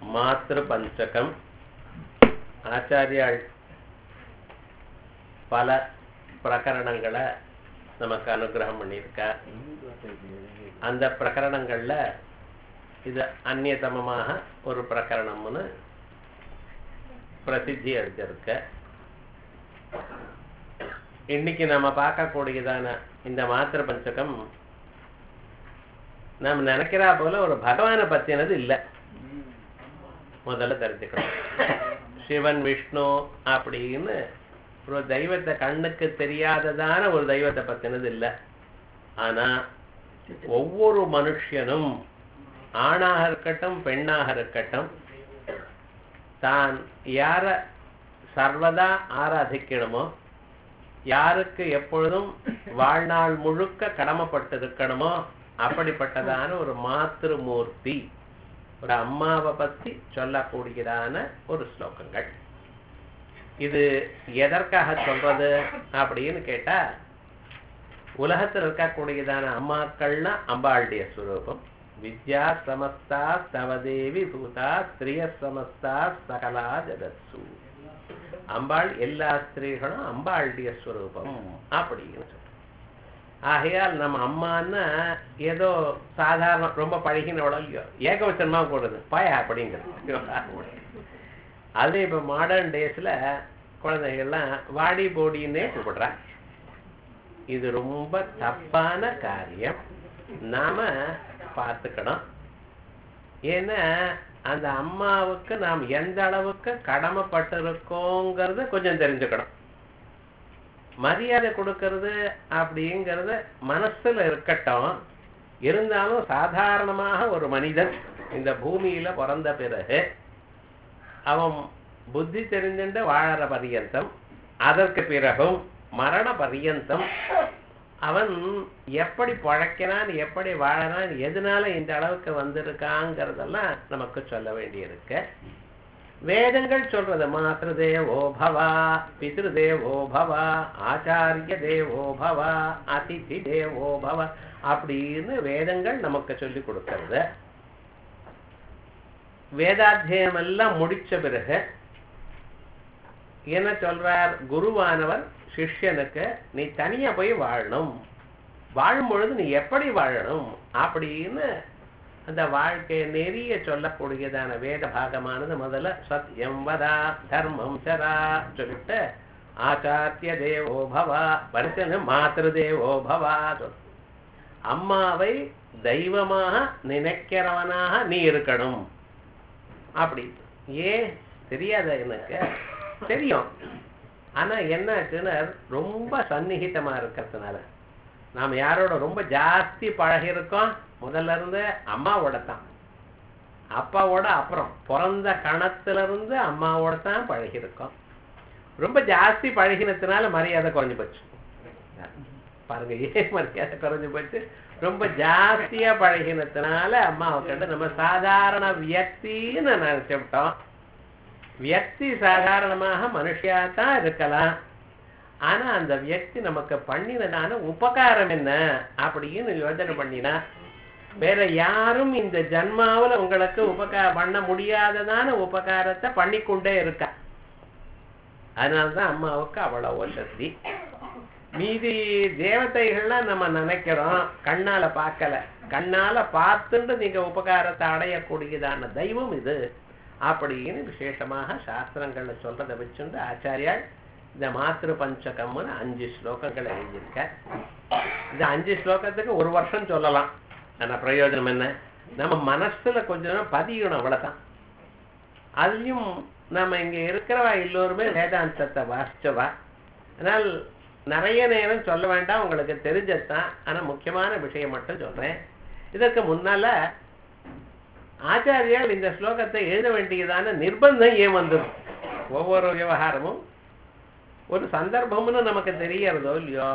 மாத்திரு பஞ்சகம் ஆச்சாரியாள் பல பிரகரணங்களை நமக்கு அனுகிரகம் பண்ணியிருக்கா அந்த பிரகரணங்கள்ல இது அந்நியதமமாக ஒரு பிரகரணம்னு பிரசித்தி அடைஞ்சிருக்க இன்னைக்கு நம்ம பார்க்கக்கூடியதான இந்த மாத்திர பஞ்சகம் நாம் நினைக்கிறா போல ஒரு பகவானை பத்தினது இல்லை முதல்ல தெரிஞ்சுக்கணும் சிவன் விஷ்ணு அப்படின்னு ஒரு தெய்வத்தை கண்ணுக்கு தெரியாததான ஒரு தெய்வத்தை பத்தினது இல்லை ஆனா ஒவ்வொரு மனுஷனும் ஆணாக இருக்கட்டும் பெண்ணாக இருக்கட்டும் தான் யார சர்வதா ஆராதிக்கணுமோ யாருக்கு எப்பொழுதும் வாழ்நாள் முழுக்க கடமைப்பட்டிருக்கணுமோ அப்படிப்பட்டதான ஒரு மாத்திருமூர்த்தி ஒரு அம்மாவை பத்தி சொல்லக்கூடியதான ஒரு ஸ்லோகங்கள் இது எதற்காக சொல்றது அப்படின்னு கேட்டா உலகத்தில் இருக்கக்கூடியதான அம்மாக்கள்னா அம்பாளுடைய ஸ்வரூபம் வித்யா சமஸ்தா தவதேவி பூதா ஸ்திரிய சமஸ்தா சகலா ஜகத்சு அம்பாள் எல்லா ஸ்திரீகளும் அம்பாளுடைய ஸ்வரூபம் அப்படின்னு சொல்றோம் ஆகையால் நம்ம அம்மான்னா ஏதோ சாதாரண ரொம்ப பழகினவளோ இல்லையோ ஏகவச்சனமா போடுறது பாயா அப்படிங்கிறது அது இப்போ மாடர்ன் டேஸில் குழந்தைகள்லாம் வாடி போடின்னே கூப்பிடுறாங்க இது ரொம்ப தப்பான காரியம் நாம பார்த்துக்கணும் ஏன்னா அந்த அம்மாவுக்கு நாம் எந்த அளவுக்கு கடமைப்பட்டிருக்கோங்கிறத கொஞ்சம் தெரிஞ்சுக்கணும் மரியாதை கொடுக்கறது அப்படிங்கிறது மனசுல இருக்கட்டும் இருந்தாலும் சாதாரணமாக ஒரு மனிதன் இந்த பூமியில பிறந்த பிறகு அவன் புத்தி தெரிஞ்சுட்டு வாழற பரியந்தம் அதற்கு பிறகும் மரண பரியந்தம் அவன் எப்படி பழக்கிறான் எப்படி வாழறான் எதனால இந்த அளவுக்கு வந்திருக்காங்கிறதெல்லாம் நமக்கு சொல்ல வேண்டியிருக்கு வேதங்கள் சொல்றது மாத்திரு தேவோ பவா பித்ரு தேவோ பவா ஆச்சாரிய தேவோ பவா அதிதி தேவோ பவ அப்படின்னு வேதங்கள் நமக்கு சொல்லி கொடுக்கறது வேதாத்தியம் எல்லாம் முடிச்ச பிறகு என்ன சொல்றார் குருவானவர் சிஷ்யனுக்கு நீ தனியா போய் வாழணும் வாழும் பொழுது நீ எப்படி வாழணும் அப்படின்னு அந்த வாழ்க்கையை நெறிய சொல்லக்கூடியதான வேத பாகமானது முதல்ல சத்யம் வதா தர்மம் சரா சொல்லிட்டு ஆச்சாரிய தேவோ பவா வரிசை மாத்திரு தேவோ பவா சொல் அம்மாவை தெய்வமாக நினைக்கிறவனாக நீ இருக்கணும் அப்படி ஏன் தெரியாத எனக்கு தெரியும் ஆனா என்னாச்சுன்னா ரொம்ப சந்நிகிதமா இருக்கிறதுனால நாம் யாரோட ரொம்ப ஜாஸ்தி பழகிருக்கோம் முதல்ல இருந்து அம்மாவோட தான் அப்பாவோட அப்புறம் பிறந்த கணத்துல இருந்து அம்மாவோட தான் பழகிருக்கோம் ரொம்ப ஜாஸ்தி பழகினதுனால மரியாதை குறைஞ்சு போச்சு பாருங்க ஏன் மரியாதை குறைஞ்சு போச்சு ரொம்ப ஜாஸ்தியா பழகினதுனால அம்மாவை கண்டு நம்ம சாதாரண வியக்தின்னு நினைச்சுட்டோம் வியக்தி சாதாரணமாக மனுஷியா தான் இருக்கலாம் ஆனா அந்த வியக்தி நமக்கு பண்ணினதான உபகாரம் என்ன அப்படின்னு யோஜனை பண்ணினா வேற யாரும் இந்த ஜன்மாவில் உங்களுக்கு உபகார பண்ண முடியாததான உபகாரத்தை பண்ணிக்கொண்டே இருக்கா அதனால்தான் அம்மாவுக்கு அவ்வளவு சக்தி மீதி தேவதைகள்லாம் நம்ம நினைக்கிறோம் கண்ணால பார்க்கல கண்ணால பார்த்துட்டு நீங்க உபகாரத்தை அடையக்கூடியதான தெய்வம் இது அப்படின்னு விசேஷமாக சாஸ்திரங்கள்ல சொல்றதை வச்சுட்டு ஆச்சாரியால் இந்த மாத்திரு பஞ்சகம்னு அஞ்சு ஸ்லோகங்கள் எழுதியிருக்க இந்த அஞ்சு ஸ்லோகத்துக்கு ஒரு வருஷம் சொல்லலாம் ஆனா பிரயோஜனம் என்ன நம்ம மனசுல கொஞ்சம் பதியணும் அவ்வளவுதான் அதுலயும் நம்ம இங்க இருக்கிறவா எல்லோருமே வேதாந்தத்தை வாசிச்சவா ஆனால் நிறைய நேரம் சொல்ல வேண்டாம் உங்களுக்கு தெரிஞ்சதுதான் ஆனா முக்கியமான விஷயம் மட்டும் சொல்றேன் இதற்கு முன்னால ஆச்சாரியால் இந்த ஸ்லோகத்தை எழுத வேண்டியதான நிர்பந்தம் ஏன் வந்துடும் ஒவ்வொரு விவகாரமும் ஒரு சந்தர்ப்பம்னு நமக்கு தெரியறதோ இல்லையோ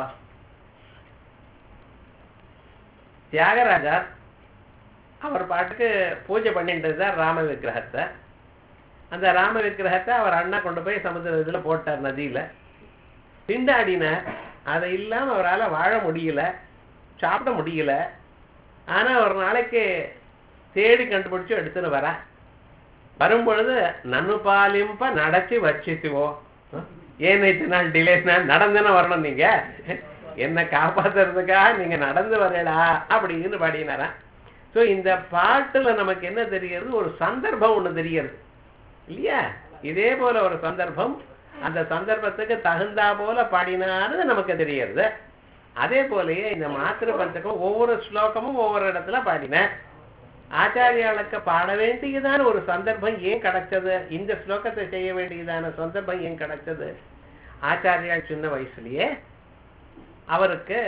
தியாகராஜா அவர் பாட்டுக்கு பூஜை பண்ணிட்டு இருந்தார் ராம விக்கிரகத்தை அந்த ராம விக்கிரகத்தை அவர் அண்ணா கொண்டு போய் சமுத்திர இதுல போட்டார் நதியில திண்டாடினார் அதை இல்லாம அவரால் வாழ முடியல சாப்பிட முடியல ஆனா ஒரு நாளைக்கு தேடி கண்டுபிடிச்சு எடுத்துன்னு வரா வரும்பொழுது நன்னு பாலிம்ப நடத்தி வச்சுக்குவோ ஏன் இத்தனை நாள் டிலேஸ்னா நடந்துன்னு வரணும் நீங்க என்ன காப்பாத்துறதுக்காக நீங்க நடந்து வரலா அப்படின்னு பாடினாரா ஸோ இந்த பாட்டுல நமக்கு என்ன தெரிகிறது ஒரு சந்தர்ப்பம் ஒண்ணு தெரிகிறது இல்லையா இதே போல ஒரு சந்தர்ப்பம் அந்த சந்தர்ப்பத்துக்கு தகுந்தா போல பாடினாரு நமக்கு தெரிகிறது அதே போலயே இந்த மாத்திரு பஞ்சகம் ஒவ்வொரு ஸ்லோகமும் ஒவ்வொரு இடத்துல பாடினேன் ஆச்சாரியாளுக்கு பாட வேண்டியதான ஒரு சந்தர்ப்பம் ஏன் கிடைச்சது இந்த ஸ்லோகத்தை செய்ய வேண்டியதான சந்தர்ப்பம் ஏன் கிடைச்சது ஆச்சாரியால் சின்ன வயசுலயே அவருக்கு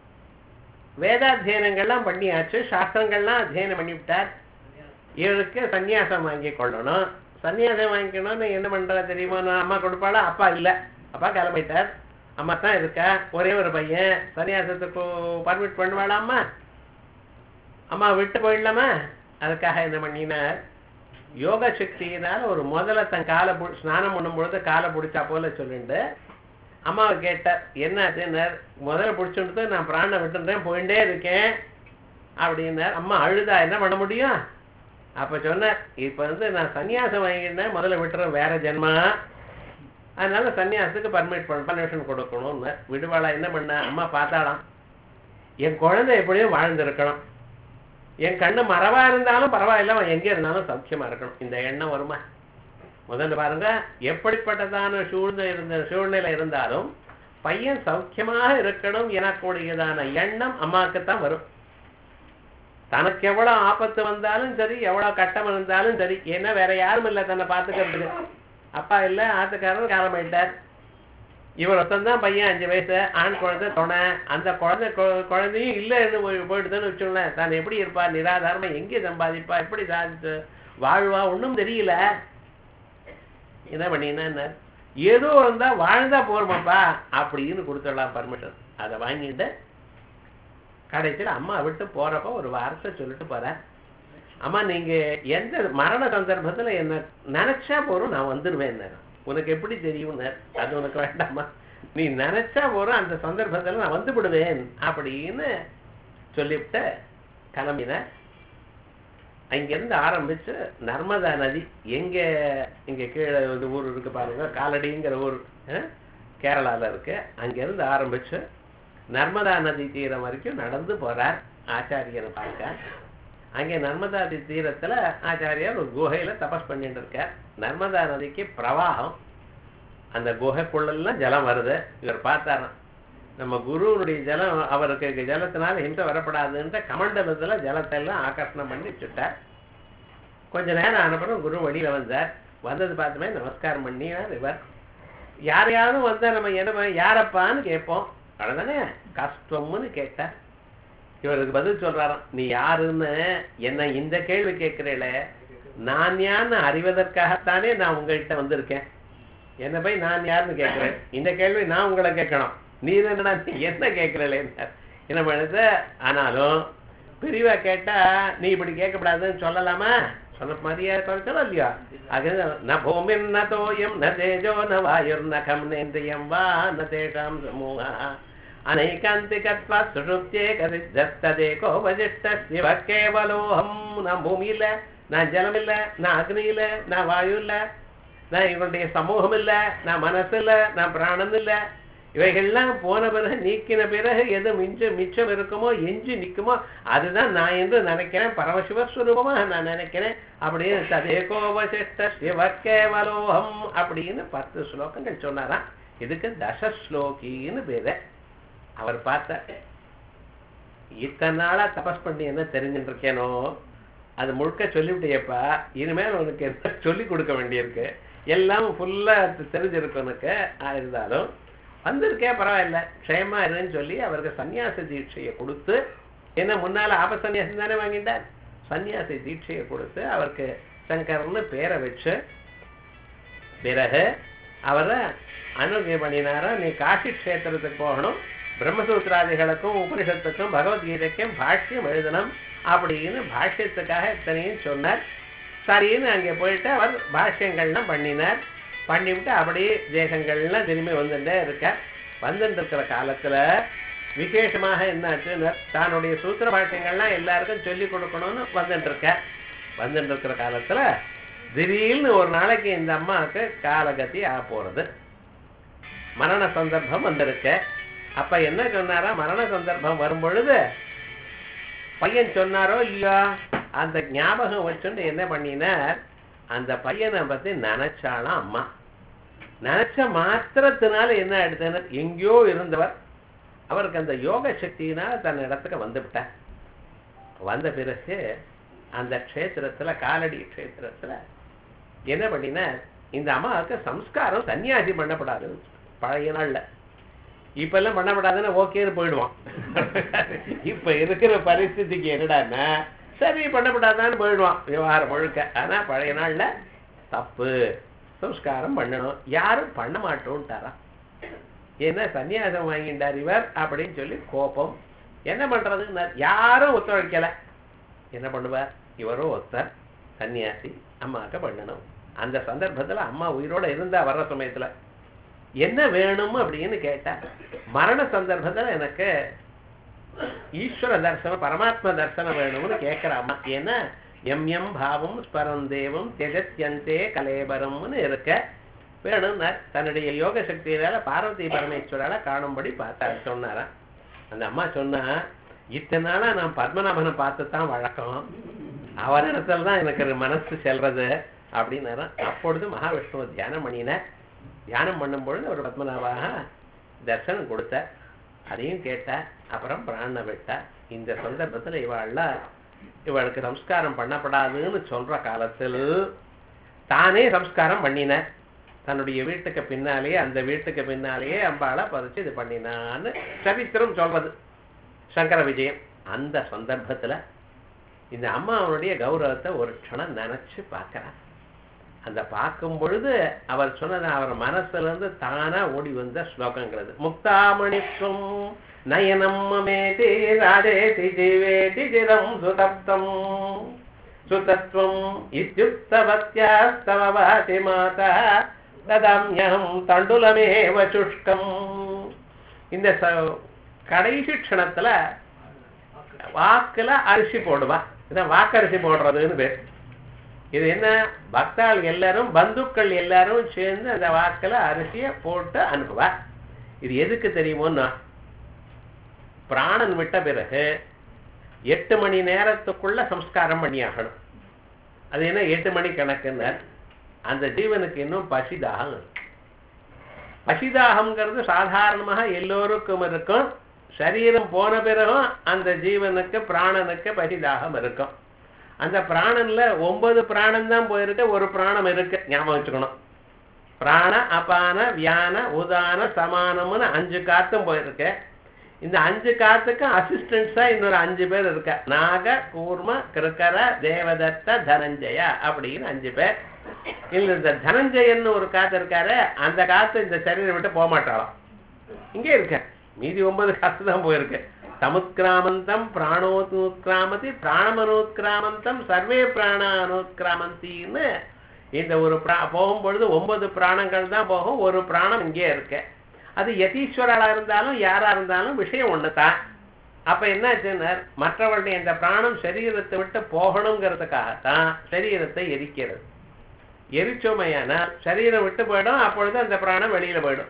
வேதாத்தியனங்கள்லாம் பண்ணியாச்சு சாஸ்திரங்கள்லாம் அத்தியனம் பண்ணிவிட்டார் இவருக்கு சந்நியாசம் வாங்கி கொள்ளணும் சந்நியாசம் வாங்கிக்கணும்னு என்ன பண்றா தெரியுமா நான் அம்மா கொடுப்பாளா அப்பா இல்ல அப்பா கிளம்பிட்டார் அம்மா தான் இருக்கா ஒரே ஒரு பையன் சன்னியாசத்துக்கு பர்மிட் பண்ணுவாளா அம்மா அம்மா விட்டு போயிடலாமா அதுக்காக என்ன பண்ணினார் யோக சக்தியினால ஒரு முதல்ல தன் காலை பு- ஸ்நானம் பண்ணும் பொழுது காலை பிடிச்சா போல சொல்லிட்டு அம்மாவை கேட்டார் என்ன ஆச்சுன்னார் முதல்ல பிடிச்சுட்டு நான் பிராணனை விட்டுறேன் போயிட்டே இருக்கேன் அப்படின்னார் அம்மா அழுதா என்ன பண்ண முடியும் அப்ப சொன்னேன் இப்ப வந்து நான் சன்னியாசம் வாங்கிட்டேன் முதல்ல விட்டுறேன் வேற ஜென்மா அதனால சன்னியாசத்துக்கு பர்மிட் பண்ண பர்மிஷன் கொடுக்கணும்னு விடுவாளா என்ன பண்ண அம்மா பார்த்தாலாம் என் குழந்தை எப்படியும் வாழ்ந்திருக்கணும் என் கண்ணு மறவா இருந்தாலும் பரவாயில்ல அவன் எங்கே இருந்தாலும் சௌக்கியமா இருக்கணும் இந்த எண்ணம் வருமா முதல்ல பாருங்க எப்படிப்பட்டதான சூழ்நிலை இருந்த சூழ்நிலை இருந்தாலும் பையன் சௌக்கியமாக இருக்கணும் எனக்கூடியதான எண்ணம் அம்மாவுக்கு தான் வரும் தனக்கு எவ்வளவு ஆபத்து வந்தாலும் சரி எவ்வளவு கட்டம் இருந்தாலும் சரி ஏன்னா வேற யாரும் இல்லை தன்னை பார்த்துக்கிறதுக்கு அப்பா இல்ல ஆத்துக்காரர் காலமாயிட்டார் இவர் ஒருத்தன் பையன் அஞ்சு வயசு ஆண் குழந்தை துணை அந்த குழந்தை கொ- குழந்தையும் இல்லைன்னு போய் போயிட்டுதான்னு வச்சுக்கோங்களேன் தான் எப்படி இருப்பா நிராதாரமா எங்கே சம்பாதிப்பா எப்படி சாதிச்சு வாழ்வா ஒண்ணும் தெரியல என்ன பண்ணினா ஏதோ இருந்தா வாழ்ந்தா போருமாப்பா அப்படின்னு கொடுத்துடலாம் பர்மிஷன் அதை வாங்கிட்டு கடைசியில் அம்மா விட்டு போறப்ப ஒரு வார்த்தை சொல்லிட்டு போறேன் அம்மா நீங்க எந்த மரண சந்தர்ப்பத்துல என்ன நினைச்சா போறோம் நான் வந்துருவேன் உனக்கு எப்படி தெரியும் அது உனக்கு வேண்டாமா நீ நினைச்சா போறோம் அந்த சந்தர்ப்பத்துல நான் வந்து விடுவேன் அப்படின்னு சொல்லிவிட்டு கிளம்பின அங்கிருந்து ஆரம்பிச்சு நர்மதா நதி எங்க இங்க கீழே ஒரு ஊர் இருக்கு பாருங்க காலடிங்கிற ஊர் அஹ், கேரளால இருக்கு அங்கிருந்து ஆரம்பிச்சு நர்மதா நதி தீரம் வரைக்கும் நடந்து போறார் ஆச்சாரியனை பார்க்க அங்கே நர்மதா நதி தீரத்துல ஆச்சாரியார் ஒரு குகையில தபஸ் பண்ணிட்டு இருக்கார் நர்மதா நதிக்கு பிரவாகம் அந்த குகைக்குள்ளெல்லாம் ஜலம் வருது இவர் பார்த்தாராம் நம்ம குருவனுடைய ஜலம் அவருக்கு ஜலத்தினால ஹிம்சை வரப்படாதுன்ற கமண்டலத்துல ஜலத்தை எல்லாம் ஆகர்ஷணம் பண்ணி வச்சுட்டார் கொஞ்ச நேரம் ஆனப்புறம் குரு வழியில வந்தார் வந்தது பார்த்துமே நமஸ்காரம் பண்ணினார் இவர் யாரையாவது வந்தா நம்ம என்ன யாரப்பான்னு கேட்போம் அவ்வளவுதானே கஷ்டம்னு கேட்டார் இவருக்கு பதில் சொல்றாராம் நீ யாருன்னு என்ன இந்த கேள்வி கேட்கிறேல நான் யான்னு அறிவதற்காகத்தானே நான் உங்ககிட்ட வந்திருக்கேன் என்ன போய் நான் யாருன்னு கேட்கிறேன் இந்த கேள்வி நான் உங்களை கேட்கணும் நீ என்னடா நீ என்ன கேட்கிறே என்ன பண்ணுது ஆனாலும் பிரிவா கேட்டா நீ இப்படி கேட்கக்கூடாதுன்னு சொல்லலாமா சொன்ன மாதிரியா சொல்ல இல்லையா அது ந பூமின் ந தோயம் ந தேஜோ ந வாயுர் ந கம் நேந்திரியம் வா ந தேஷாம் சமூகா அனைகாந்திகத்வா சுஷுப்தியேக சித்தஸ்ததேகோ வசிஷ்ட சிவ கேவலோகம் நான் பூமி இல்ல நான் ஜலம் இல்ல நான் அக்னி இல்ல நான் வாயு இல்ல நான் இவனுடைய சமூகம் இல்ல நான் மனசு இல்ல நான் பிராணன் இல்ல இவைகள்லாம் போன பிறகு நீக்கின பிறகு எது மிஞ்ச மிச்சம் இருக்குமோ எஞ்சி நிக்குமோ அதுதான் நான் என்று நினைக்கிறேன் பரமசிவஸ்வரூபமா நான் நினைக்கிறேன் அப்படின்னு ததேகோ வசிஷ்ட சிவ கேவலோகம் அப்படின்னு பத்து ஸ்லோகங்கள் சொன்னாராம் இதுக்கு தசஸ்லோகின்னு பேரு அவர் பார்த்தார் இத்தனை நாளா தபஸ் பண்ணி என்ன தெரிஞ்சுட்டு இருக்கேனோ அது முழுக்க சொல்லிவிட்டியப்பா இனிமேல் உனக்கு என்ன சொல்லி கொடுக்க வேண்டியிருக்கு எல்லாம் ஃபுல்லா தெரிஞ்சிருக்கு உனக்கு ஆ, இருந்தாலும் வந்திருக்கே பரவாயில்ல க்ஷேமா இருன்னு சொல்லி அவருக்கு சன்னியாச தீட்சையை கொடுத்து என்ன முன்னால ஆப சன்னியாசம் தானே வாங்கிட்டார் சன்னியாசி தீட்சையை கொடுத்து அவருக்கு சங்கர்னு பேரை வச்சு பிறகு அவரை அனுகை பண்ணினாரா நீ காஷி க்ஷேத்திரத்துக்கு போகணும் பிரம்மசூத்திராதிகளுக்கும் உபனிஷத்துக்கும் பகவத்கீதைக்கும் பாஷ்யம் எழுதணும் அப்படின்னு பாஷ்யத்துக்காக இத்தனையும் சொன்னார் சரின்னு அங்கே போயிட்டு அவர் பாஷ்யங்கள்லாம் பண்ணினார் பண்ணிவிட்டு அப்படியே தேசங்கள்லாம் திரும்பி வந்துட்டே இருக்கார் வந்துட்டு இருக்கிற காலத்துல விசேஷமாக என்னாச்சுன்னு தன்னுடைய சூத்திர பாஷ்யங்கள்லாம் எல்லாருக்கும் சொல்லி கொடுக்கணும்னு வந்துட்டு இருக்கார் வந்துட்டு இருக்கிற காலத்துல திடீர்னு ஒரு நாளைக்கு இந்த அம்மாவுக்கு காலகதி ஆக போறது மரண சந்தர்ப்பம் வந்திருக்கு அப்ப என்ன சொன்னாரா மரண சந்தர்ப்பம் வரும் பொழுது பையன் சொன்னாரோ இல்லையோ அந்த ஞாபகம் வச்சுட்டு என்ன பண்ணினார் அந்த பையனை பத்தி நினைச்சாலாம் அம்மா நினைச்ச மாத்திரத்தினால என்ன ஆயிடுதுன்னு எங்கேயோ இருந்தவர் அவருக்கு அந்த யோக சக்தியினால தன் இடத்துக்கு வந்து விட்டார் வந்த பிறகு அந்த க்ஷேத்திரத்துல காலடி க்ஷேத்திரத்துல என்ன பண்ணினார் இந்த அம்மாவுக்கு சம்ஸ்காரம் சன்னியாசி பண்ணப்படாது பழைய நாள்ல இப்ப எல்லாம் பண்ணப்படாதுன்னா ஓகேன்னு போயிடுவான் இப்ப இருக்கிற பரிஸ்திதிக்கு என்னடான்னா சரி பண்ணப்படாதான்னு போயிடுவான் விவகாரம் முழுக்க ஆனா பழைய நாள்ல தப்பு சம்ஸ்காரம் பண்ணணும் யாரும் பண்ண மாட்டோம்ட்டாரா என்ன சன்னியாசம் வாங்கிட்டார் இவர் அப்படின்னு சொல்லி கோபம் என்ன பண்றதுன்னு யாரும் ஒத்துழைக்கல என்ன பண்ணுவார் இவரும் ஒத்தர் சன்னியாசி அம்மாவுக்கு பண்ணணும் அந்த சந்தர்ப்பத்துல அம்மா உயிரோட இருந்தா வர்ற சமயத்துல என்ன வேணும் அப்படின்னு கேட்டா மரண சந்தர்ப்பத்துல எனக்கு ஈஸ்வர தரிசனம் பரமாத்ம தரிசனம் வேணும்னு கேட்கிறாமா ஏன்னா எம் எம் பாவம் ஸ்மரம் தேவம் தியஜத்யந்தே கலேபரம்னு இருக்க வேணும்னா தன்னுடைய யோக சக்தியினால பார்வதி பரமேஸ்வரால காணும்படி பார்த்தாரு சொன்னாராம் அந்த அம்மா சொன்னா இத்தனை நாளா நான் பத்மநாபனை பார்த்து தான் வழக்கம் அவர் இடத்துல தான் எனக்கு மனசு செல்றது அப்படின்னாராம் அப்பொழுது மகாவிஷ்ணுவை தியானம் பண்ணினார் தியானம் பண்ணும்பொழுது அவர் பத்மநாபாக தர்சனம் கொடுத்தார் அதையும் கேட்டார் அப்புறம் பிராண விட்டார் இந்த சந்தர்ப்பத்தில் இவாள்லாம் இவளுக்கு சம்ஸ்காரம் பண்ணப்படாதுன்னு சொல்ற காலத்தில் தானே சம்ஸ்காரம் பண்ணினார் தன்னுடைய வீட்டுக்கு பின்னாலேயே அந்த வீட்டுக்கு பின்னாலேயே அம்பாளை பதிச்சு இது பண்ணினான்னு சரித்திரம் சொல்றது சங்கர விஜயம் அந்த சந்தர்ப்பத்துல இந்த அம்மாவனுடைய கௌரவத்தை ஒரு க்ஷணம் நினைச்சு பார்க்கிறார் அந்த பார்க்கும் பொழுது அவர் சொன்னது அவர் மனசுல இருந்து தானா ஓடி வந்த ஸ்லோகங்கிறது முக்தாமணித்வம் நயனம் மமேதி ராடேதி ஜீவேதி சிரம் சுதப்தம் சுதத்வம் இத்யுக்தவத்யாஸ்தவ வாசி மாதா ததாம்யம் தண்டுலமேவ சுஷ்கம் இந்த ச- கடைசி க்ஷணத்துல வாக்குல அரிசி போடுவா இதான் வாக்கரிசி போடுறதுன்னு பேர் இது என்ன பக்தாள் எல்லாரும் பந்துக்கள் எல்லாரும் சேர்ந்து அந்த வாக்குல அரிசியை போட்டு அனுப்புவா இது எதுக்கு தெரியுமோன்னா பிராணன் விட்ட பிறகு எட்டு மணி நேரத்துக்குள்ள சம்ஸ்காரம் பண்ணி ஆகணும் அது என்ன எட்டு மணி கணக்குன்னு அந்த ஜீவனுக்கு இன்னும் பசிதாகம் இருக்கு. பசிதாகம்ங்கிறது சாதாரணமாக எல்லோருக்கும் இருக்கும் சரீரம் போன பிறகும் அந்த ஜீவனுக்கு பிராணனுக்கு பசிதாகம் இருக்கும் அந்த பிராணன்ல ஒன்பது பிராணம் தான் போயிருக்கு ஒரு பிராணம் இருக்கு ஞாபகம் வச்சுக்கணும் பிராண அபான வியான உதான சமானம்னு அஞ்சு காத்தும் போயிருக்கு இந்த அஞ்சு காத்துக்கும் அசிஸ்டன்ஸா இன்னொரு அஞ்சு பேர் இருக்க நாக கூர்ம கிருக்கர தேவதத்த தனஞ்சயா அப்படின்னு அஞ்சு பேர் இல்ல இந்த தனஞ்சயன்னு ஒரு காத்து இருக்காரு அந்த காத்து இந்த சரீரம் விட்டு போக மாட்டாளாம் இங்கே இருக்க மீதி ஒன்பது காத்து தான் போயிருக்கு சமுத்கிராமந்தம் பிராணோத்கிராமதி பிராணமனோத்கிராமந்தம் சர்வே பிராண அனுத்கிராமந்தின்னு இந்த ஒரு பிரா போகும்பொழுது ஒன்பது பிராணங்கள் தான் போகும் ஒரு பிராணம் இங்கே இருக்கு அது யதீஸ்வரா இருந்தாலும் யாரா இருந்தாலும் விஷயம் ஒண்ணுதான் அப்ப என்னாச்சுன்னா மற்றவர்களுடைய இந்த பிராணம் சரீரத்தை விட்டு போகணுங்கிறதுக்காகத்தான் சரீரத்தை எரிக்கிறது எரிச்சோமையானால் சரீரம் விட்டு போயிடும் அப்பொழுது அந்த பிராணம் வெளியில போயிடும்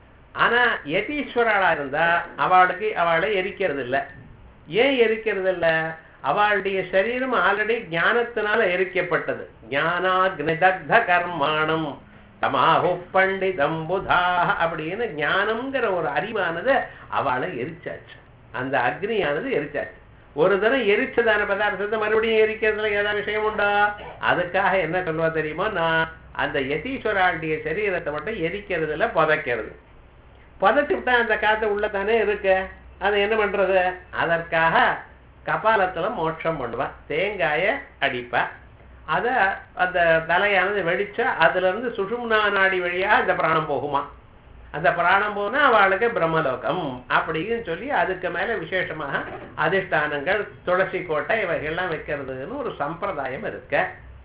ஆனா யதீஸ்வராளா இருந்தா அவளுக்கு அவளை எரிக்கிறது இல்ல ஏன் எரிக்கிறது இல்ல அவளுடைய சரீரம் ஆல்ரெடி ஞானத்தினால எரிக்கப்பட்டது ஞானாக்னிதக்த கர்மாணம் தமாஹு பண்டிதம் புதா அப்படின்னு ஞானம்ங்கிற ஒரு அறிவானது அவளை எரிச்சாச்சு அந்த அக்னியானது எரிச்சாச்சு ஒரு தடவை எரிச்சதான பதார்த்தத்தை மறுபடியும் எரிக்கிறதுல ஏதாவது விஷயம் உண்டா அதுக்காக என்ன சொல்லுவா தெரியுமா நான் அந்த யதீஸ்வராளுடைய சரீரத்தை மட்டும் எரிக்கிறதுல புதைக்கிறது புதைச்சு விட்டா அந்த காத்து உள்ளதானே இருக்கு அது என்ன பண்றது அதற்காக கபாலத்துல மோட்சம் பண்ணுவா தேங்காய அடிப்பா அத அந்த தலையானது வெடிச்சா அதுல இருந்து சுஷும்னா நாடி வழியா அந்த பிராணம் போகுமா அந்த பிராணம் போனா அவளுக்கு பிரம்மலோகம் அப்படின்னு சொல்லி அதுக்கு மேல விசேஷமாக அதிஷ்டானங்கள் துளசி கோட்டை இவைகள்லாம் வைக்கிறதுன்னு ஒரு சம்பிரதாயம் இருக்கு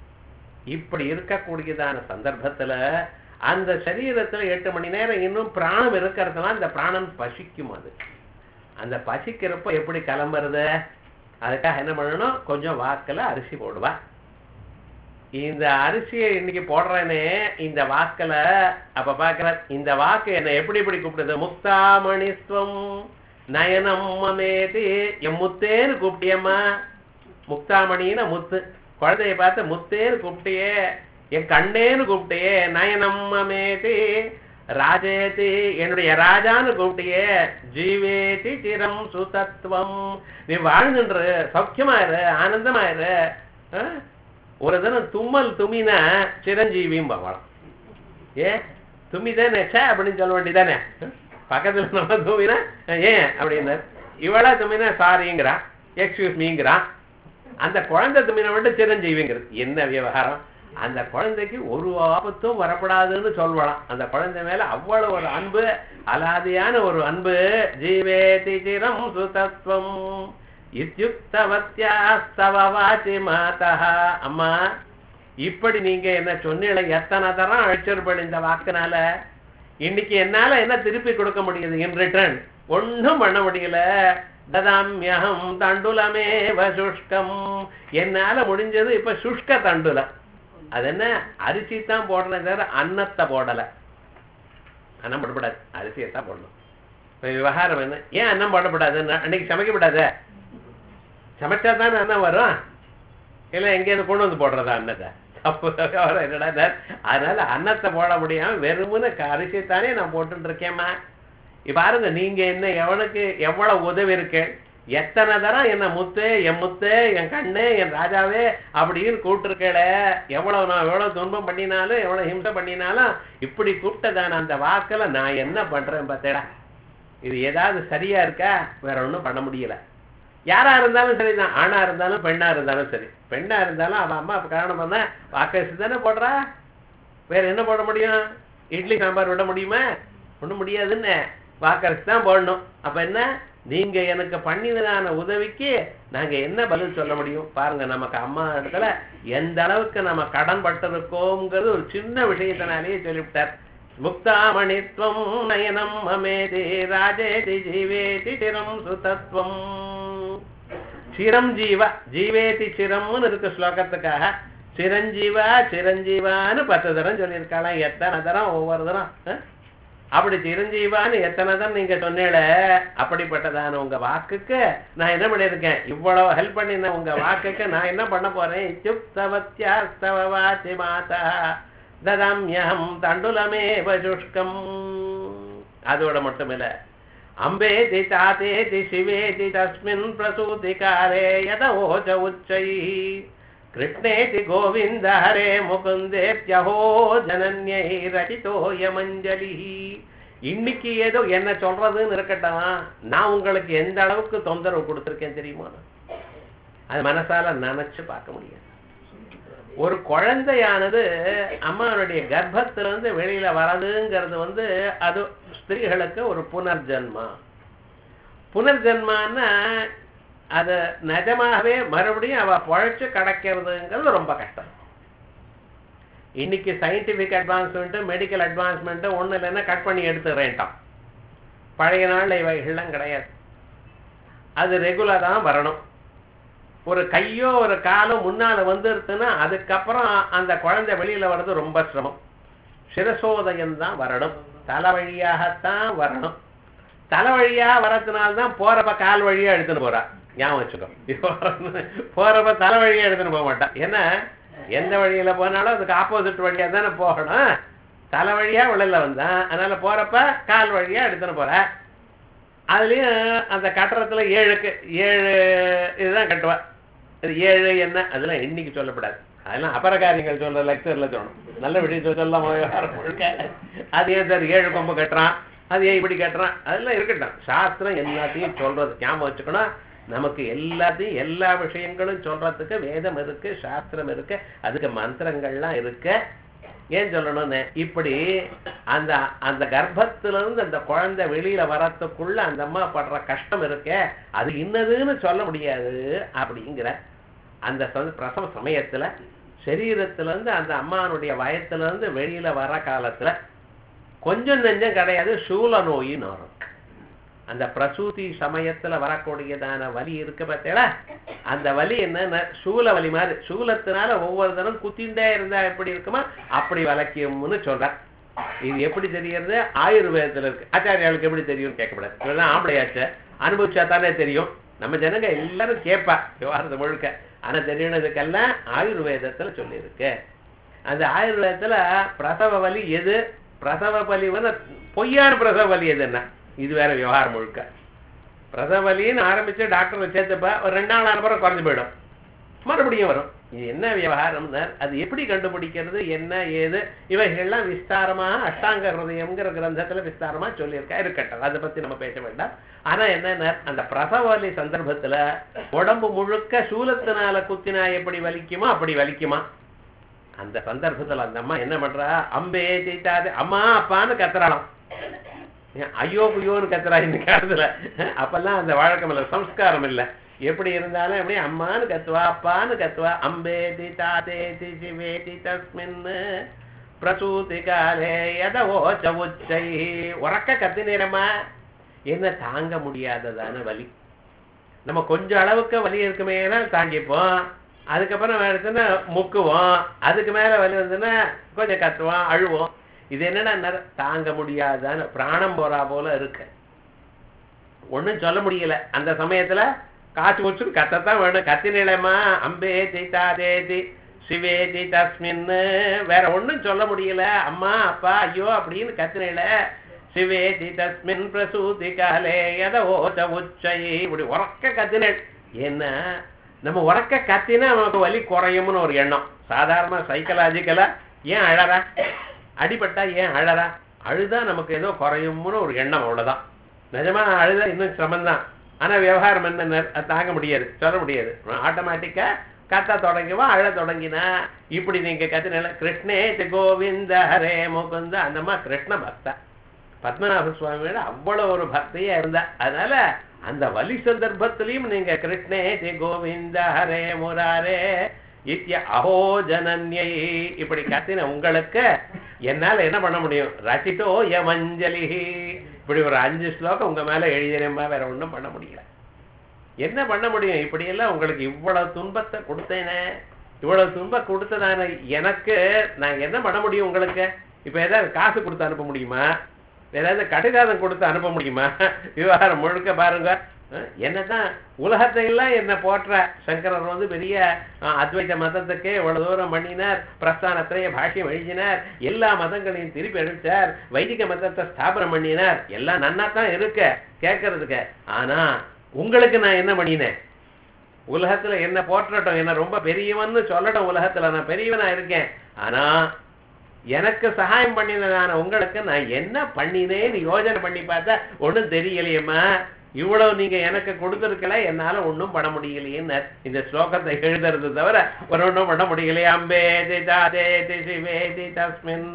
இப்படி இருக்கக்கூடியதான சந்தர்ப்பத்துல அந்த சரீரத்துல எட்டு மணி நேரம் இன்னும் பிராணம் இருக்கிறதுனால அந்த பிராணம் பசிக்கும் அது அந்த பசிக்கிறப்ப எப்படி கிளம்புறது அதுக்காக என்ன பண்ணணும் கொஞ்சம் வாக்குல அரிசி போடுவா இந்த அரிசியை இன்னைக்கு போடுறேனே இந்த வாக்குல அப்ப பாக்குற இந்த வாக்கு என்ன எப்படி எப்படி கூப்பிடுது முக்தாமணிஸ்வம் நயனம் மமேதி என் முத்தேன்னு கூப்பிட்டியம்மா முக்தாமணின்னு முத்து குழந்தைய பார்த்து முத்தேன்னு கூப்பிட்டியே என் கண்ணேன்னு கூப்பிட்டியே நயனம் மமேதி ராஜேதி என்னுடைய ராஜான்னு கூப்பிட்டியே ஜீவேதி சிரம் சுதத்துவம் நீ வாழ்ந்துன்ற சௌக்கியமா இரு ஆனந்தமா இரு ஆ? ஒரு தினம் தும்மல் துமினா சிரஞ்சீவியும் பகவான் ஏ தும்மிதானே சே அப்படின்னு சொல்ல வேண்டியதானே பக்கத்துல நம்ம தும்மினா ஏன் அப்படின்னாரு இவளா தும்மினா சாரிங்கிறான் எக்ஸ்கியூஸ் மீங்கிறான் அந்த குழந்தை தும்மினா மட்டும் சிரஞ்சீவிங்கிறது என்ன விவகாரம் அந்த குழந்தைக்கு ஒரு ஆபத்தும் வரப்படாதுன்னு சொல்லலாம் அந்த குழந்தை மேல அவ்வளவு ஒரு அன்பு அலாதியான ஒரு அன்பு ஜீவேதி சிரம் சுதத்வம் இத்யுக்தவத்யாஸ்தவ வாசி மாதா அம்மா இப்படி நீங்க என்ன சொன்னீங்கள எத்தனை தரம் அழிச்சிருப்பேன் இந்த வாக்குனால இன்னைக்கு என்னால என்ன திருப்பி கொடுக்க முடியுது இன் ரிட்டர்ன் ஒண்ணும் பண்ண முடியல ததாமியகம் தண்டுலமே சுஷ்கம் என்னால முடிஞ்சது இப்ப சுஷ்க தண்டுலம் அது என்ன அரிசி தான் போடுறேன் தவிர அன்னத்தை போடல அன்னம் போடக்கூடாது அரிசியை தான் போடணும் இப்ப விவகாரம் என்ன ஏன் அன்னம் போடக்கூடாது அன்னைக்கு சமைக்கப்படாத சமைச்சா தானே அன்னம் வரும் இல்லை எங்கேயிருந்து கொண்டு வந்து போடுறதா அன்னத்தை தப்பு விவகாரம் என்னடா அதனால அன்னத்தை போட முடியாம வெறுமனே அரிசி தானே நான் போட்டுட்டு இருக்கேம்மா இப்ப பாருங்க நீங்க என்ன எவனுக்கு எவ்வளவு உதவி இருக்கு எத்தனை தரம் என்ன முத்து என் முத்து என் கண்ணு என் ராஜாவே அப்படின்னு கூப்பிட்டுருக்கேட எவ்வளவு நான் எவ்வளவு துன்பம் பண்ணினாலும் எவ்வளவு ஹிம்சை பண்ணினாலும் இப்படி கூப்பிட்டதான அந்த வாக்குல நான் என்ன பண்றேன் பார்த்தேடா இது ஏதாவது சரியா இருக்கா வேற ஒண்ணும் பண்ண முடியல யாரா இருந்தாலும் சரிதான் ஆணா இருந்தாலும் பெண்ணா இருந்தாலும் சரி பெண்ணா இருந்தாலும் அவன் அம்மா காரணம் பண்ண வாக்கரிசி தானே போடுறா வேற என்ன போட முடியும் இட்லி சாம்பார் விட முடியுமா ஒண்ணும் முடியாதுன்னு வாக்கரிசி தான் போடணும் அப்ப என்ன நீங்க எனக்கு பண்ணினதான உதவிக்கு நாங்க என்ன பதில் சொல்ல முடியும் பாருங்க நமக்கு அம்மா இடத்துல எந்த அளவுக்கு நம்ம கடன் பட்டிருக்கோங்கிறது ஒரு சின்ன விஷயத்தினாலேயே சொல்லிவிட்டார் முக்தாமணித்வம் நயனம் மமேதி ராஜேதி ஜீவேதி சிரம் சுதத்வம் சிரம் ஜீவ ஜீவேதி சிரம்னு இருக்கு ஸ்லோகத்துக்காக சிரஞ்சீவா சிரஞ்சீவான்னு பத்து தரம் சொல்லியிருக்காளாம் எத்தனை தரம் ஒவ்வொரு தரம் ஆ? அப்படி சிரஞ்சீவான்னு எத்தனை தரம் நீங்க சொன்னேல அப்படிப்பட்டதான உங்க வாக்குக்கு நான் என்ன பண்ணியிருக்கேன் இவ்வளவு ஹெல்ப் பண்ணின உங்க வாக்குக்கு நான் என்ன பண்ண போறேன் இத்யுக்தவத்யாஸ்தவ வாசி மாதா ததாம்யம் தண்டுலமேவ சுஷ்கம் அதோட மட்டுமில்ல அம்பேதி தாத்தேதி சிவேதி தஸ்மின் பிரசூதிகாரே யத ஓஜ உச்சை கிருஷ்ணேதி கோவிந்த ஹரே முகுந்தேத்யஹோ ஜனன்யை ரச்சிதோயமஞ்சலி இன்னைக்கு ஏதோ என்ன சொல்றதுன்னு இருக்கட்டும் நான் உங்களுக்கு எந்த அளவுக்கு தொந்தரவு கொடுத்துருக்கேன் தெரியுமா அது மனசால நினைச்சு பார்க்க முடியாது ஒரு குழந்தையானது அம்மாவுடைய கர்ப்பத்திலிருந்து வெளியில வரதுங்கிறது வந்து அது ஸ்திரீகளுக்கு ஒரு புனர்ஜன்மா புனர்ஜன்மான்னா அது நிஜமாகவே மறுபடியும் அவ பொழைச்சு கிடைக்கிறதுங்கிறது ரொம்ப கஷ்டம் இன்னைக்கு சயின்டிபிக் அட்வான்ஸ்மெண்ட் மெடிக்கல் அட்வான்ஸ்மெண்ட் ஒண்ணு இல்லைன்னா கட் பண்ணி எடுத்துறேன்ட்டான் பழைய நாள்ல இவைகள்லாம் கிடையாது அது ரெகுலரா வரணும் ஒரு கையோ ஒரு காலோ முன்னால வந்துருச்சுன்னா அதுக்கப்புறம் அந்த குழந்தை வெளியில வர்றது ரொம்ப சிரமம் சிரசோதயம் தான் வரணும் தலை வழியாகத்தான் வரணும் தலை வழியா வரதுனால்தான் போறப்ப கால் வழியா எடுத்துன்னு போறா ஞாபகம் வச்சுக்கோ போறப்ப தலை வழியா எடுத்துன்னு போக மாட்டான் ஏன்னா எந்த வழியில போனாலும் அதுக்கு ஆப்போசிட் வழியா தானே போகணும் தலை வழியா உள்ளல வந்தான் அதனால போறப்ப கால் வழியா எடுத்துன்னு போற அதுலயும் அந்த கட்டடத்துல ஏழுக்கு ஏழு இதுதான் கட்டுவா இது ஏழு என்ன அதெல்லாம் இன்னைக்கு சொல்லப்படாது அதெல்லாம் அபரகாரியங்கள் சொல்ற லெக்சர்ல சொல்லணும் நல்ல விஷயத்தை சொல்லாம விவகாரம் முழுக்க அது ஏன் சார் ஏழு கொம்பு கட்டுறான் அது ஏன் இப்படி கட்டுறான் அதெல்லாம் இருக்கட்டும் சாஸ்திரம் எல்லாத்தையும் சொல்றது ஞாபகம் வச்சுக்கணும் நமக்கு எல்லாத்தையும் எல்லா விஷயங்களும் சொல்றதுக்கு வேதம் இருக்கு சாஸ்திரம் இருக்கு அதுக்கு மந்திரங்கள்லாம் இருக்கு ஏன் சொல்லணும்னு இப்படி அந்த அந்த கர்ப்பத்துல இருந்து அந்த குழந்தை வெளியில வரத்துக்குள்ள அந்த அம்மா படுற கஷ்டம் இருக்கே அது இன்னதுன்னு சொல்ல முடியாது அப்படிங்கிற அந்த சம- பிரசவ சமயத்துல சரீரத்துல இருந்து அந்த அம்மானுடைய வயத்துல இருந்து வெளியில வர காலத்துல கொஞ்சம் நெஞ்சம் கிடையாது சூல நோயின்னு வரும் அந்த பிரசூதி சமயத்துல வரக்கூடியதான வலி இருக்கு பார்த்தீங்களா அந்த வலி என்னன்னா சூல வலி மாதிரி சூலத்தினால ஒவ்வொரு தரம் குத்திண்டே இருந்தா எப்படி இருக்குமா அப்படி வளைக்கும்னு சொல்றேன் இது எப்படி தெரியறது ஆயுர்வேதத்துல இருக்கு ஆச்சாரியாளுக்கு எப்படி தெரியும் கேட்கக்கூடாது இவெல்லாம் ஆம்பளையாச்ச அனுபவிச்சா தானே தெரியும் நம்ம ஜனங்க எல்லாரும் கேட்பா விவகாரத்தை முழுக்க ஆனா தெரியணுதுக்கெல்லாம் ஆயுர்வேதத்துல சொல்லியிருக்கு அந்த ஆயுர்வேதத்துல பிரசவ வலி எது பிரசவ வலி வந்து பொய்யான பிரசவ வலி எதுன்னா இது வேற விவகாரம் முழுக்க பிரசவ வலின்னு ஆரம்பிச்சு டாக்டரை சேர்த்துப்ப ஒரு ரெண்டு நாள் அப்புறம் குறைஞ்சு போயிடும் மறுபடியும் வரும் இது என்ன விவகாரம்னா அது எப்படி கண்டுபிடிக்கிறது என்ன ஏது இவைகள்லாம் விஸ்தாரமா அஷ்டாங்க ஹிருதயம்ங்கிற கிரந்தத்துல விஸ்தாரமா சொல்லியிருக்கா இருக்கட்டும் அதை பத்தி நம்ம பேச வேண்டாம் ஆனா என்னன்னா அந்த பிரசவ வலி சந்தர்ப்பத்துல உடம்பு முழுக்க சூலத்தினால குத்தினா எப்படி வலிக்குமோ அப்படி வலிக்குமா அந்த சந்தர்ப்பத்துல அந்த அம்மா என்ன பண்றா அம்பே சீட்டாது அம்மா அப்பான்னு கத்துறாளாம் ஏன் ஐயோ புய்யோன்னு கத்துறா இந்த காலத்துல அப்பெல்லாம் அந்த வழக்கம் இல்லை சம்ஸ்காரம் இல்லை எப்படி இருந்தாலும் எப்படி அம்மான்னு கத்துவா அப்பான்னு கத்துவா அம்பேதி தாத்தேதி சிவேதி தஸ்மின் பிரசூதி காலே எத ஓச்ச உச்சை உறக்க கத்தினேரம்மா என்ன தாங்க முடியாததான வலி நம்ம கொஞ்சம் அளவுக்கு வலி இருக்குமேனா தாங்கிப்போம் அதுக்கப்புறம் எடுத்துன்னா முக்குவோம் அதுக்கு மேல வலி வந்துன்னா கொஞ்சம் கத்துவோம் அழுவோம் இது என்னன்னா தாங்க முடியாதான்னு பிராணம் போறா போல இருக்கு ஒண்ணும் சொல்ல முடியல அந்த சமயத்துல காசு வச்சு கத்தத்தான் வேணும் கத்தினிலமா அம்பே தீதா தேதி சிவேதி தஸ்மின் வேற ஒண்ணும் சொல்ல முடியல அம்மா அப்பா ஐயோ அப்படின்னு கத்தினில சிவேதி தஸ்மின் பிரசூதி காலே எத ஓச்ச உச்சை இப்படி உறக்க கத்தினேன் என்ன நம்ம உறக்க கத்தினா நமக்கு வலி குறையும்னு ஒரு எண்ணம் சாதாரண சைக்கலாஜிக்கலா ஏன் அழறா அடிபட்டா ஏன் அழறா அழுதா நமக்கு ஏதோ குறையும்னு ஒரு எண்ணம் அவ்வளவுதான் நிஜமா அழுதா இன்னும் சிரமம்தான் ஆனா விவகாரம் என்ன அது தாங்க முடியாது சொல்ல முடியாது ஆட்டோமேட்டிக்கா கத்த தொடங்குவா அழ தொடங்கினா இப்படி நீங்க கத்தினால கிருஷ்ணே கோவிந்த ஹரே முகுந்த அந்தம்மா கிருஷ்ண பக்தா பத்மநாப சுவாமியோட அவ்வளவு ஒரு பக்தியா இருந்தா அதனால அந்த வலி சந்தர்ப்பத்திலையும் நீங்க கிருஷ்ணே தி கோவிந்த ஹரே முராரே இத்திய அஹோ ஜனன்யை இப்படி கத்தின உங்களுக்கு என்னால என்ன பண்ண முடியும் ரசிதோ யமஞ்சலி இப்படி ஒரு அஞ்சு ஸ்லோகம் உங்க மேல எழுதினேன்பா வேற ஒண்ணும் பண்ண முடியல என்ன பண்ண முடியும் இப்படி எல்லாம் உங்களுக்கு இவ்வளவு துன்பத்தை கொடுத்தேனே இவ்வளவு துன்பம் கொடுத்ததான எனக்கு நான் என்ன பண்ண முடியும் உங்களுக்கு இப்ப ஏதாவது காசு கொடுத்து அனுப்ப முடியுமா ஏதாவது கடிதாதம் கொடுத்து அனுப்ப முடியுமா விவகாரம் முழுக்க பாருங்க என்னதான் உலகத்தை எல்லாம் என்ன போற்ற சங்கரர் வந்து பெரிய அத்வைத மதத்துக்கு இவ்வளவு தூரம் பண்ணினார் பிரஸ்தானத்திலேயே பாஷ்யம் எழுதினார் எல்லா மதங்களையும் திருப்பி எடுத்தார் வைதிக மதத்தை ஸ்தாபனம் பண்ணினார் எல்லாம் நன்னா தான் இருக்க கேட்கறதுக்கு ஆனா உங்களுக்கு நான் என்ன பண்ணினேன் உலகத்துல என்ன போற்றட்டும் என்ன ரொம்ப பெரியவன்னு சொல்லட்டும் உலகத்துல நான் பெரியவனா இருக்கேன் ஆனா எனக்கு சகாயம் பண்ணினதான உங்களுக்கு நான் என்ன பண்ணினேன்னு யோஜனை பண்ணி பார்த்தா ஒண்ணும் தெரியலையம்மா இவ்வளவு நீங்க எனக்கு கொடுத்துருக்கல என்னால ஒண்ணும் பண்ண முடியலையேன்னு இந்த ஸ்லோகத்தை எழுதுறது தவிர ஒரு ஒண்ணும் பண்ண முடியலையே அம்பேதி தாதேதி சிவேதி தஸ்மின்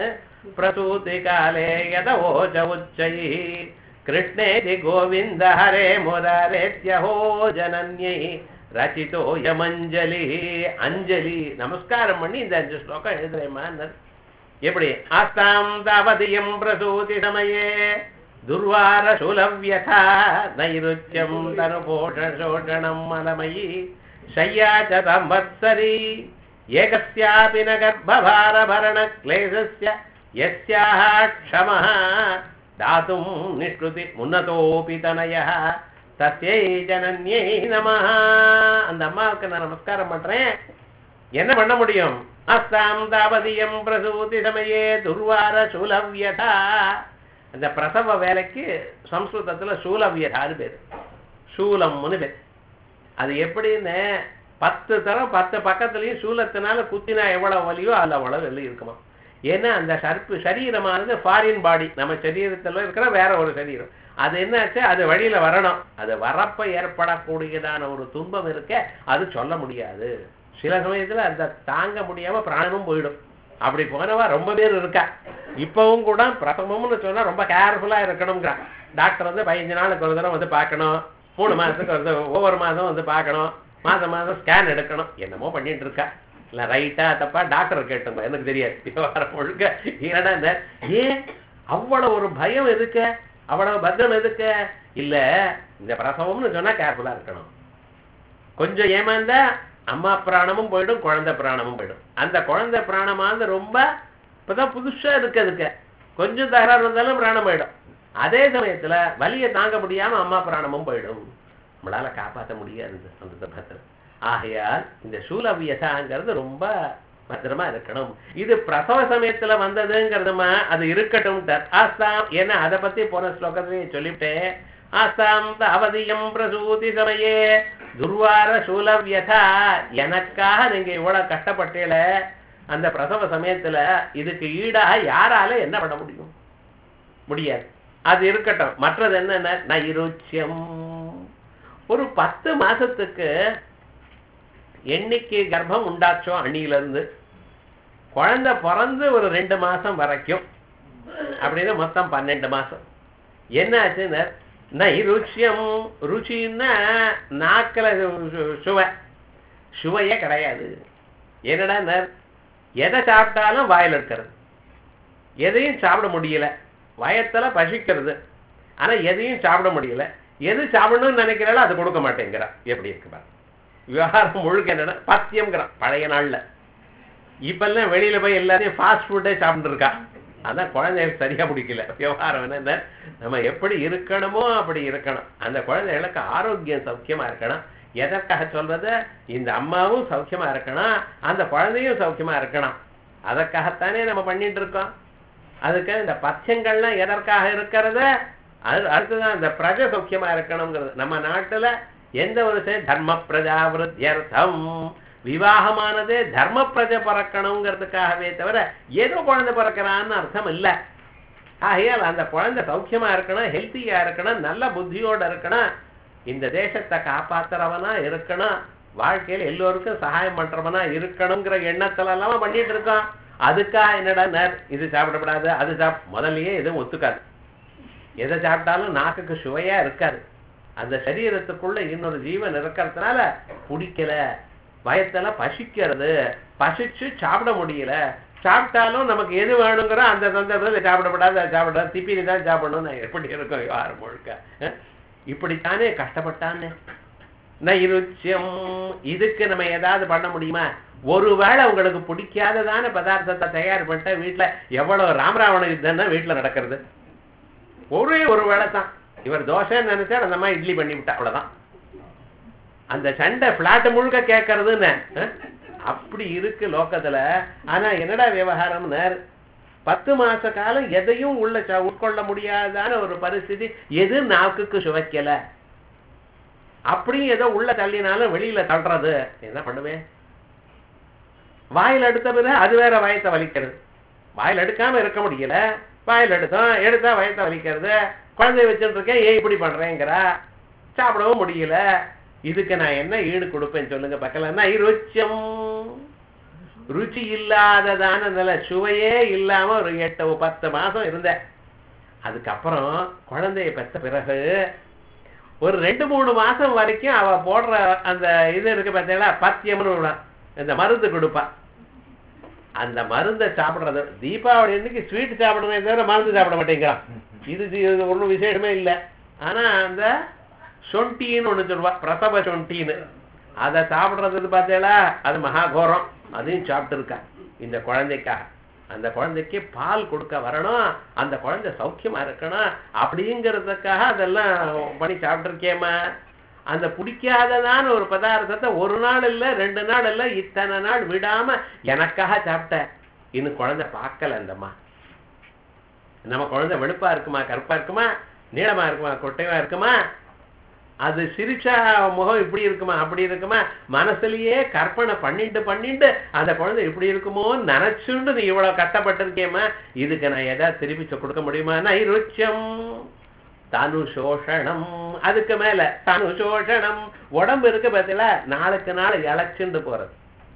பிரசூதி காலே யத ஓஜ உச்சை கிருஷ்ணேதி கோவிந்த ஹரே முராரேத்யஹோ ஜனன்யை ரச்சிதோ யமஞ்சலி அஞ்சலி நமஸ்காரம் பண்ணி இந்த அஞ்சு ஸ்லோகம் எழுதுறேம்மா எப்படி ஆஸ்தாம் தாவதியம் பிரசூதி சமயே துர்வார சுலவ்யதா நைருச்சியம் தனுபோஷோஷணம் மலமயி शय्या च संवत्सरी एकस्यापि न गर्भभारभरणक्लेशस्य यस्याः क्षमः दातुं निष्कृति उन्नतोऽपि तनयः தஸ்யை ஜனன்யை நமஹ அந்த அம்மாவுக்கு நான் நமஸ்காரம் பண்றேன் என்ன பண்ண முடியும் அஸ்தாம் தாவதியம் பிரசூதி சமயே துர்வார சூலவ்யதா அந்த பிரசவ வேலைக்கு சம்ஸ்கிருதத்துல சூலவ்யதான்னு பேர் சூலம்னு பேர் அது எப்படின்னு பத்து தரம் பத்து பக்கத்துலயும் சூலத்தினால குத்தினா எவ்வளவு வலியோ அதுல அவ்வளவு வலி இருக்குமா ஏன்னா அந்த சர்ப்பு சரீரமானது ஃபாரின் பாடி நம்ம சரீரத்துல இருக்கிற வேற ஒரு சரீரம் அது என்னாச்சு அது வழியில வரணும் அது வரப்ப ஏற்படக்கூடியதான ஒரு துன்பம் இருக்க அது சொல்ல முடியாது சில சமயத்துல அந்த தாங்க முடியாம பிராணமும் போயிடும் அப்படி போனவா ரொம்ப பேர் இருக்கா இப்பவும் கூட பிரசவம்னு சொன்னா ரொம்ப கேர்ஃபுல்லா இருக்கணுங்கிறான் டாக்டர் வந்து பதினஞ்சு நாளுக்கு ஒரு தடவை வந்து பார்க்கணும் மூணு மாசத்துக்கு ஒரு தடவை ஒவ்வொரு மாதம் வந்து பார்க்கணும் மாதம் மாதம் ஸ்கேன் எடுக்கணும் என்னமோ பண்ணிட்டு இருக்கா இல்ல ரைட்டா தப்பா டாக்டர் கேட்டுங்க எனக்கு தெரியாது விவகாரம் முழுக்க ஏன்னா இந்த- ஏன் அவ்வளவு ஒரு பயம் எதுக்கு அவ்வளவு பத்திரம் எதுக்கு இல்ல இந்த பிரசவம்னு சொன்னா கேர்ஃபுல்லா இருக்கணும் கொஞ்சம் ஏமாந்தா அம்மா பிராணமும் போயிடும் குழந்தை பிராணமும் போயிடும் அந்த குழந்தை பிராணமானது ரொம்ப இப்பதான் புதுசா இருக்கு அதுக்கு கொஞ்சம் தகராறு வந்தாலும் பிராணம் போயிடும் அதே சமயத்துல வலியை தாங்க முடியாம அம்மா பிராணமும் போயிடும் நம்மளால காப்பாற்ற முடியாது அந்த சந்தர்ப்பத்துல ஆகையால் இந்த சூலவியதாங்கிறது ரொம்ப பத்திரமா இருக்கணும் இது பிரசவ சமயத்துல வந்ததுங்கிறதுமா அது இருக்கட்டும் ஆஸ்தாம் ஏன்னா அதை பத்தி போன ஸ்லோகத்திலேயே சொல்லிவிட்டேன் ஆஸ்தாம் அவதியம் பிரசூதி சமயே துர்வார சூலவியதா எனக்காக நீங்க இவ்வளவு கஷ்டப்பட்டீல அந்த பிரசவ சமயத்துல இதுக்கு ஈடாக யாரால என்ன பண்ண முடியும் முடியாது அது இருக்கட்டும் மற்றது என்னன்னா நைருச்சியம் ஒரு பத்து மாசத்துக்கு என்னைக்கு கர்ப்பம் உண்டாச்சோ அணியிலிருந்து குழந்தை பிறந்து ஒரு ரெண்டு மாசம் வரைக்கும் அப்படின்னு மொத்தம் பன்னெண்டு மாசம் என்ன ஆச்சுன்னா நைருச்சியம் ருச்சின்னா நாக்கில் சுவை சுவையே கிடையாது என்னடா எதை சாப்பிட்டாலும் வாயில் இருக்கிறது எதையும் சாப்பிட முடியல வயத்துல பசிக்கிறது ஆனா எதையும் சாப்பிட முடியல எது சாப்பிடணும்னு நினைக்கிறாளோ அது கொடுக்க மாட்டேங்கிறா எப்படி இருக்கு பாரு விவகாரம் முழுக்க என்னன்னா பத்தியம்ங்கிறான் பழைய நாள்ல இப்பெல்லாம் வெளியில போய் எல்லாத்தையும் ஃபாஸ்ட் ஃபுட்டே சாப்பிட்டு இருக்கா அதான் குழந்தைகளுக்கு சரியா பிடிக்கல விவகாரம் என்னன்னா நம்ம எப்படி இருக்கணுமோ அப்படி இருக்கணும் அந்த குழந்தைகளுக்கு ஆரோக்கியம் சௌக்கியமா இருக்கணும் எதற்காக சொல்றது இந்த அம்மாவும் சௌக்கியமா இருக்கணும் அந்த குழந்தையும் சௌக்கியமா இருக்கணும் அதற்காகத்தானே நம்ம பண்ணிட்டு இருக்கோம் அதுக்கு இந்த பத்தியங்கள்லாம் எதற்காக இருக்கிறது அது அடுத்ததான் இந்த பிரஜ சௌக்கியமா இருக்கணுங்கிறது நம்ம நாட்டுல எந்த ஒரு செயல் தர்ம பிரஜாவிருத்தியர்த்தம் விவாகமானதே தர்ம பிரஜை பிறக்கணுங்கிறதுக்காகவே தவிர ஏதோ குழந்தை பிறக்கிறான்னு அர்த்தம் இல்லை ஆகையால் அந்த குழந்தை சௌக்கியமா இருக்கணும் ஹெல்த்தியா இருக்கணும் நல்ல புத்தியோட இருக்கணும் இந்த தேசத்தை காப்பாத்துறவனா இருக்கணும் வாழ்க்கையில எல்லோருக்கும் சகாயம் பண்றவனா இருக்கணுங்கிற எண்ணத்துல எல்லாம் பண்ணிட்டு இருக்கான் அதுக்காக என்னடா இது சாப்பிடப்படாது அது சாப் முதல்லயே எதுவும் ஒத்துக்காது எதை சாப்பிட்டாலும் நாக்குக்கு சுவையா இருக்காது அந்த சரீரத்துக்குள்ள இன்னொரு ஜீவன் இருக்கிறதுனால பிடிக்கல வயத்துல பசிக்கிறது பசிச்சு சாப்பிட முடியல சாப்பிட்டாலும் நமக்கு எது வேணுங்கிற அந்த சந்தர்ப்பத்தில் சாப்பிடப்படாது அதை சாப்பிடாது திப்பினி தான் சாப்பிடணும் நான் எப்படி இருக்கும் யாரும் முழுக்க இப்படித்தானே கஷ்டப்பட்டானே நைருச்சியம் இதுக்கு நம்ம ஏதாவது பண்ண முடியுமா ஒருவேளை உங்களுக்கு பிடிக்காததான பதார்த்தத்தை தயார் பண்ணிட்ட வீட்டுல எவ்வளவு ராமராவண யுத்தம்னா வீட்டுல நடக்கிறது ஒரே ஒரு வேளை தான் இவர் தோசைன்னு நினைச்சா அந்த மாதிரி இட்லி பண்ணி விட்டா அவ்வளவுதான் அந்த சண்டை பிளாட் முழுக்க கேட்கறதுன்னு அப்படி இருக்கு லோக்கத்துல ஆனா என்னடா விவகாரம்னு பத்து மாச காலம் எதையும் உள்ள உட்கொள்ள முடியாதான ஒரு பரிஸ்திதி எது நாக்குக்கு சுவைக்கல அப்படியும் ஏதோ உள்ள தள்ளினாலும் வெளியில தள்ளுறது என்ன பண்ணுவேன் வாயில் எடுத்த பிறகு அது வேற வயத்தை வலிக்கிறது வாயில் எடுக்காம இருக்க முடியல வாயில் எடுத்தோம் எடுத்தா வயத்தை வலிக்கிறது குழந்தைய வச்சுட்டு இருக்கேன் ஏன் இப்படி பண்றேங்கிறா சாப்பிடவும் முடியல இதுக்கு நான் என்ன ஈடு கொடுப்பேன் சொல்லுங்க பக்கலன்னா ருச்சியம் ருச்சி இல்லாததான நல்ல சுவையே இல்லாம ஒரு எட்டு பத்து மாசம் இருந்தேன் அதுக்கப்புறம் குழந்தைய பெற்ற பிறகு ஒரு ரெண்டு மூணு மாசம் வரைக்கும் அவ போடுற அந்த இது இருக்கு பார்த்தீங்களா பத்தியம்னு இந்த மருந்து கொடுப்பா அந்த மருந்தை சாப்பிடுறது தீபாவளி அன்னைக்கு ஸ்வீட் சாப்பிடுறதே தவிர மருந்து சாப்பிட மாட்டேங்கிறான் இது ஒன்றும் விசேஷமே இல்லை ஆனா அந்த சொண்டின்னு ஒண்ணு சொல்லுவா பிரசவ சொண்டின்னு அதை சாப்பிடுறது பார்த்தீங்களா அது மகாகோரம் அதையும் சாப்பிட்டு இருக்கா இந்த குழந்தைக்காக அந்த குழந்தைக்கு பால் கொடுக்க வரணும் அந்த குழந்தை சௌக்கியமா இருக்கணும் அப்படிங்கிறதுக்காக அதெல்லாம் பண்ணி சாப்பிட்டுருக்கேம்மா அந்த பிடிக்காததான ஒரு பதார்த்தத்தை ஒரு நாள் இல்லை ரெண்டு நாள் இல்லை இத்தனை நாள் விடாம எனக்காக சாப்பிட்டேன் இன்னும் குழந்தை பார்க்கல அந்தம்மா நம்ம குழந்தை வெளுப்பா இருக்குமா கருப்பா இருக்குமா நீளமா இருக்குமா கொட்டையா இருக்குமா அது சிரிச்சா முகம் இப்படி இருக்குமா அப்படி இருக்குமா மனசுலயே கற்பனை பண்ணிட்டு பண்ணிட்டு அந்த குழந்தை இப்படி இருக்குமோ நினைச்சுண்டு நீ இவ்வளவு கஷ்டப்பட்டிருக்கேம்மா இதுக்கு நான் ஏதாவது திருப்பி கொடுக்க முடியுமா நைருச்சம் தனு சோஷணம் அதுக்கு மேல தனு சோஷணம் உடம்பு இருக்கு பார்த்தீங்களா நாளுக்கு நாள் இழைச்சுண்டு போறது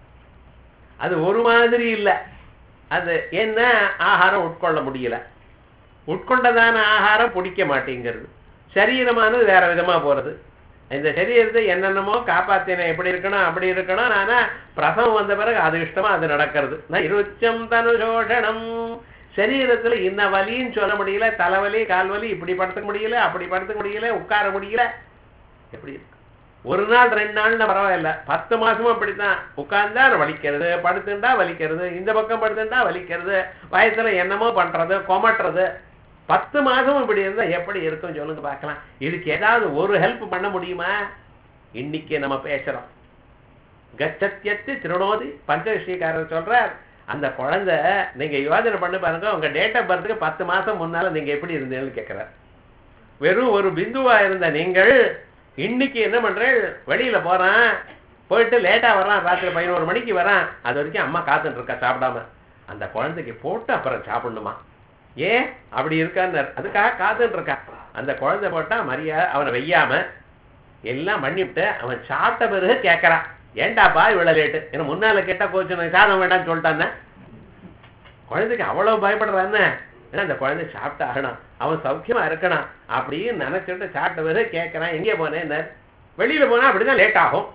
அது ஒரு மாதிரி இல்லை அது என்ன ஆகாரம் உட்கொள்ள முடியல உட்கொண்டதான ஆகாரம் பிடிக்க மாட்டேங்கிறது சரீரமானது வேற விதமா போறது இந்த சரீரத்தை என்னென்னமோ காப்பாத்தின எப்படி இருக்கணும் அப்படி இருக்கணும் ஆனா பிரசவம் வந்த பிறகு அது இஷ்டமா அது நடக்கிறது நான் இருச்சம் தனு சோஷணம் சரீரத்துல இன்ன வலின்னு சொல்ல முடியல தலைவலி கால்வலி இப்படி படுத்துக்க முடியல அப்படி படுத்துக்க முடியல உட்கார முடியல எப்படி இருக்கு ஒரு நாள் ரெண்டு நாள்னா பரவாயில்ல பத்து மாசமும் அப்படித்தான் உட்கார்ந்தா வலிக்கிறது படுத்துண்டா வலிக்கிறது இந்த பக்கம் படுத்துண்டா வலிக்கிறது வயசுல என்னமோ பண்றது கொமட்டுறது பத்து மாசமும் இப்படி இருந்தா எப்படி இருக்கும் சொல்லுங்க பார்க்கலாம் இதுக்கு ஏதாவது ஒரு ஹெல்ப் பண்ண முடியுமா இன்னைக்கு நம்ம பேசுறோம் கச்சத்தியத்து திருநோதி பஞ்சவிஷயக்காரர் சொல்றார் அந்த குழந்தை நீங்க யோஜனை பண்ணி பாருங்க உங்க டேட் ஆஃப் பர்த்துக்கு பத்து மாசம் முன்னால நீங்க எப்படி இருந்தீங்கன்னு கேட்கிறார் வெறும் ஒரு பிந்துவா இருந்த நீங்கள் இன்னைக்கு என்ன பண்றேன் வெளியில போறான் போயிட்டு லேட்டா வரான் ராத்திரி பதினோரு மணிக்கு வரான் அது வரைக்கும் அம்மா காத்துட்டு இருக்கா சாப்பிடாம அந்த குழந்தைக்கு போட்டு அப்புறம் சாப்பிடணுமா ஏன் அப்படி இருக்கான்னு அதுக்காக காத்துட்டு இருக்கா அந்த குழந்தை போட்டா மரியாதை அவனை வெய்யாம எல்லாம் பண்ணிவிட்டு அவன் சாப்பிட்ட பிறகு கேட்கறான் ஏண்டாப்பா இவ்வளவு லேட்டு ஏன்னா முன்னால கேட்டா கோச்சு நான் சாதம் வேண்டாம்னு சொல்லிட்டானே குழந்தைக்கு அவ்வளவு பயப்படுறான்னு ஏன்னா அந்த குழந்தை சாப்பிட்டு ஆகணும் அவன் சௌக்கியமா இருக்கணும் அப்படின்னு நினைச்சிட்டு சாப்பிட்ட பிறகு கேட்கறான் எங்கே போனேன் வெளியில போனா அப்படிதான் லேட் ஆகும்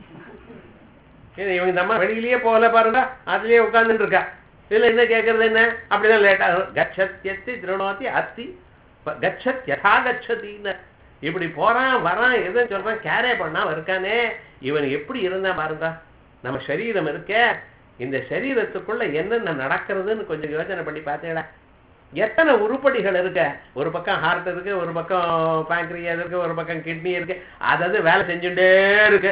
ஏன்னா இவங்க இந்த அம்மா வெளியிலயே போகல பாருங்க அதுலயே உட்கார்ந்துட்டு இருக்கா இதுல என்ன கேட்கறது என்ன அப்படிதான் லேட் ஆகும் கச்சத்தியத்தி திருநோத்தி அத்தி ப- கச்சத் யதா கச்சத்தின்னு இப்படி போறான் வரான் எதுவும் சொல்றான் கேரே பண்ணாம இருக்கானே இவன் எப்படி இருந்தா பாருங்க நம்ம சரீரம் இருக்க இந்த சரீரத்துக்குள்ள என்னென்ன நடக்கிறதுன்னு கொஞ்சம் யோசனை பண்ணி பார்த்தீங்களா எத்தனை உருப்படிகள் இருக்க ஒரு பக்கம் ஹார்ட் இருக்கு ஒரு பக்கம் பேங்க்ரியாஸ் இருக்கு ஒரு பக்கம் கிட்னி இருக்கு அதாவது வேலை செஞ்சுட்டே இருக்கு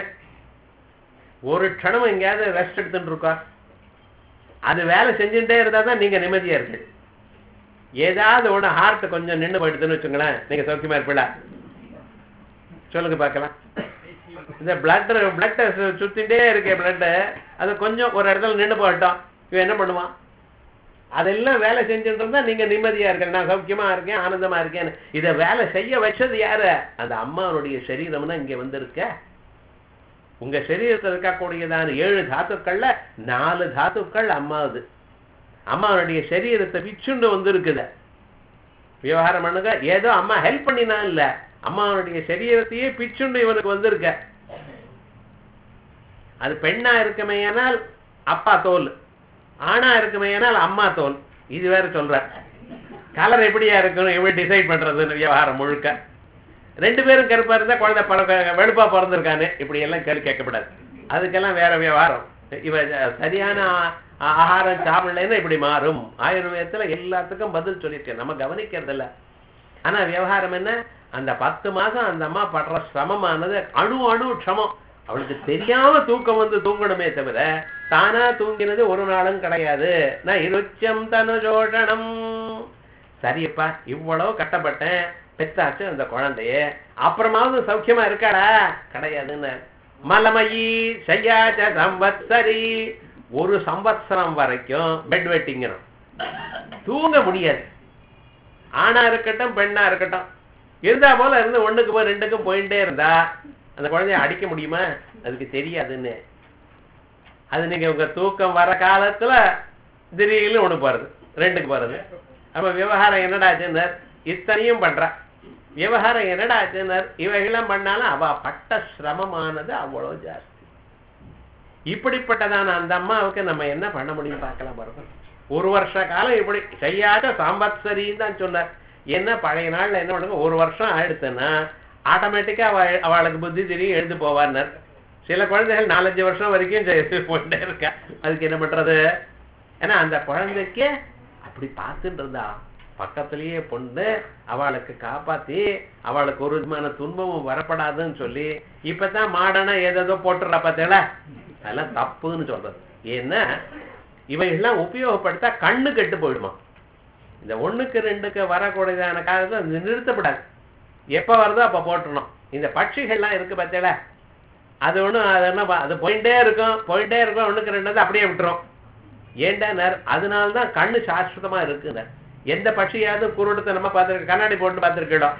ஒரு க்ஷணம் எங்கேயாவது ரெஸ்ட் எடுத்துட்டு இருக்கோம் அது வேலை செஞ்சுட்டே இருந்தா தான் நீங்க நிம்மதியா இருக்கு ஏதாவது ஒண்ணு ஹார்ட் கொஞ்சம் நின்னு போயிடுதுன்னு வச்சுங்களேன் நீங்க சௌக்கியமா இருப்பீங்களா சொல்லுங்க பார்க்கலாம் இந்த பிளட் பிளட் சுத்திட்டே இருக்கே பிளட் அது கொஞ்சம் ஒரு இடத்துல நின்னு போகட்டும் இவன் என்ன பண்ணுவான் அதெல்லாம் வேலை செஞ்சுட்டு இருந்தா நீங்க நிம்மதியா இருக்க நான் சௌக்கியமா இருக்கேன் ஆனந்தமா இருக்கேன்னு இதை வேலை செய்ய வச்சது யாரு அந்த அம்மாவுடைய சரீரம்னா இங்க வந்திருக்க உங்க சரீரத்தில் இருக்கக்கூடியதான ஏழு தாத்துக்கள்ல நாலு தாத்துக்கள் அம்மாவுது அம்மாவுடைய சரீரத்தை பிச்சுண்டு வந்திருக்குது விவகாரம் பண்ணுங்க ஏதோ அம்மா ஹெல்ப் பண்ணினா இல்ல அம்மாவுடைய சரீரத்தையே பிச்சுண்டு இவனுக்கு வந்திருக்க அது பெண்ணா இருக்குமேயானால் அப்பா தோல் ஆணா இருக்குமேயானால் அம்மா தோல் இது வேற சொல்ற கலர் எப்படியா இருக்கணும் எப்படி டிசைட் பண்றதுன்னு விவகாரம் முழுக்க ரெண்டு பேரும் கருப்பா இருந்தா குழந்தை பழ வெளுப்பா பிறந்திருக்கானே இப்படி எல்லாம் கேள்வி கேட்கப்படாது அதுக்கெல்லாம் வேற விவகாரம் இவ சரியான ஆ- ஆகாரம் சாப்பிடலைன்னா இப்படி மாறும் ஆயுர்வேதத்துல எல்லாத்துக்கும் பதில் சொல்லியிருக்கேன் நம்ம கவனிக்கிறது இல்ல ஆனா விவகாரம் என்ன அந்த பத்து மாசம் அந்த அம்மா படுற சிரமமானது அணு அணு க்ஷமம் அவளுக்கு தெரியாம தூக்கம் வந்து தூங்கணுமே தவிர தானா தூங்கினது ஒரு நாளும் கிடையாது நான் இருச்சம் தனுஜோஷணம் சரியப்பா இவ்வளவு கட்டப்பட்டேன் பெத்தாச்சு அந்த குழந்தைய அப்புறமாவது சௌக்கியமா இருக்காடா கிடையாதுன்னு மலமயி செய்யாச்ச சம்பத்சரி ஒரு சம்பத்சரம் வரைக்கும் பெட் வெட்டிங்கணும் தூங்க முடியாது ஆணா இருக்கட்டும் பெண்ணா இருக்கட்டும் இருந்தா போல இருந்து ஒண்ணுக்கு போய் ரெண்டுக்கும் போயிட்டே இருந்தா அந்த குழந்தைய அடிக்க முடியுமா அதுக்கு தெரியாதுன்னு அது நீங்க உங்க தூக்கம் வர காலத்துல திடீர்னு ஒண்ணு போறது ரெண்டுக்கு போறது அப்ப விவகாரம் என்னடாச்சுன்னு இத்தனையும் பண்றா விவகாரம் என்னடாச்சுன்னு இவைகளாம் பண்ணாலும் அவ பட்ட சிரமமானது அவ்வளவு ஜாஸ்தி இப்படிப்பட்டதான அந்த அம்மாவுக்கு நம்ம என்ன பண்ண முடியும் பார்க்கலாம் பாருங்க ஒரு வருஷ காலம் இப்படி செய்யாத சாம்பத்சரின்னு தான் சொன்னார் என்ன பழைய நாள்ல என்ன பண்ணுங்க ஒரு வருஷம் ஆயிடுத்துன்னா ஆட்டோமேட்டிக்கா அவ அவளுக்கு புத்தி தெரியும் எழுந்து போவார்னர் சில குழந்தைகள் நாலஞ்சு வருஷம் வரைக்கும் செ- போயிட்டே இருக்கா அதுக்கு என்ன பண்றது ஏன்னா அந்த குழந்தைக்கு அப்படி பார்த்துட்டு இருந்தா பக்கத்திலேயே பொண்ணு அவளுக்கு காப்பாத்தி அவளுக்கு ஒரு விதமான துன்பமும் வரப்படாதுன்னு சொல்லி இப்பதான் மாடனா ஏதேதோ போட்டுறா பார்த்தேல அதெல்லாம் தப்புன்னு சொல்றது ஏன்னா இவைகள்லாம் உபயோகப்படுத்தா கண்ணு கெட்டு போயிடுமா இந்த ஒண்ணுக்கு ரெண்டுக்கு வரக்கூடியதான காலத்துல அது நிறுத்தப்படாது எப்ப வருதோ அப்ப போட்டுறணும் இந்த பட்சிகள்லாம் இருக்கு பார்த்தேல அது ஒண்ணும் அது என்ன பா- அது போயிட்டே இருக்கும் போயிட்டே இருக்கும் ஒண்ணுக்கு ரெண்டு அப்படியே விட்டுரும் ஏண்டா நேர் அதனால தான் கண்ணு சாஸ்வதமா இருக்குங்க எந்த பட்சியாவது குருடத்தை நம்ம பார்த்துருக்க கண்ணாடி போட்டு பார்த்துருக்கோம்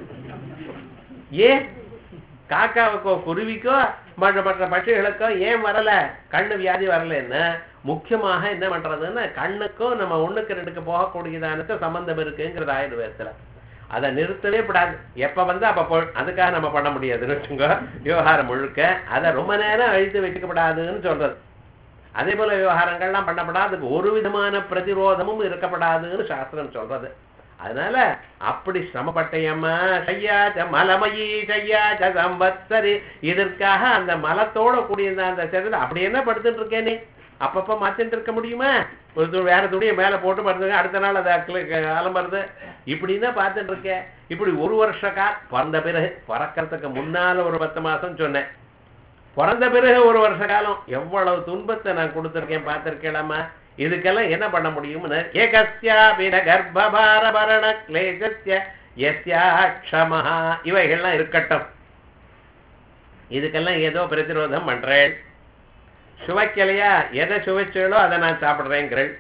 ஏன் காக்காவுக்கோ குருவிக்கோ மற்ற மற்ற பட்சிகளுக்கோ ஏன் வரல கண்ணு வியாதி வரலன்னு முக்கியமாக என்ன பண்றதுன்னா கண்ணுக்கும் நம்ம ஒண்ணுக்கு ரெண்டுக்கு போகக்கூடியதானது சம்பந்தம் இருக்குங்கிறது ஆயுர்வேதத்துல அதை நிறுத்தவே கூடாது எப்ப வந்து அப்ப போ அதுக்காக நம்ம பண்ண முடியாதுன்னு வச்சுக்கோ விவகாரம் முழுக்க அதை ரொம்ப நேரம் அழித்து வைக்கப்படாதுன்னு சொல்றது அதே போல விவகாரங்கள்லாம் பண்ணப்படாது அதுக்கு ஒரு விதமான பிரதிரோதமும் இருக்கப்படாதுன்னு சாஸ்திரம் சொல்றது அதனால அப்படி சிரமப்பட்டையம்மா ஷையாச்ச மலமயி ஷையாச்ச சம்பத்சரி இதற்காக அந்த மலத்தோட கூடிய அந்த சரீரத்தை அப்படி என்ன படுத்துட்டு இருக்கேனே அப்பப்ப மாத்திட்டு இருக்க முடியுமா ஒரு து வேற துணியை மேல போட்டு படுத்துங்க அடுத்த நாள் அதை கிள- அலம்புறது இப்படின்னு தான் பார்த்துட்டு இருக்கேன் இப்படி ஒரு வருஷ கால் பிறந்த பிறகு பிறக்கறதுக்கு முன்னால ஒரு பத்து மாசம் சொன்னேன் பிறந்த பிறகு ஒரு வருஷ காலம் எவ்வளவு துன்பத்தை நான் கொடுத்துருக்கேன் பார்த்திருக்கலாமா இதுக்கெல்லாம் என்ன பண்ண முடியும்னு ஏகஸ்யா பின கர்ப்பபாரபரண கிளேசஸ்ய எஸ்யா க்ஷமஹா இவைகள்லாம் இருக்கட்டும் இதுக்கெல்லாம் ஏதோ பிரதிரோதம் பண்றேன் சுவைக்கலையா எதை சுவைச்சீங்களோ அதை நான் சாப்பிடுறேங்கிறேன்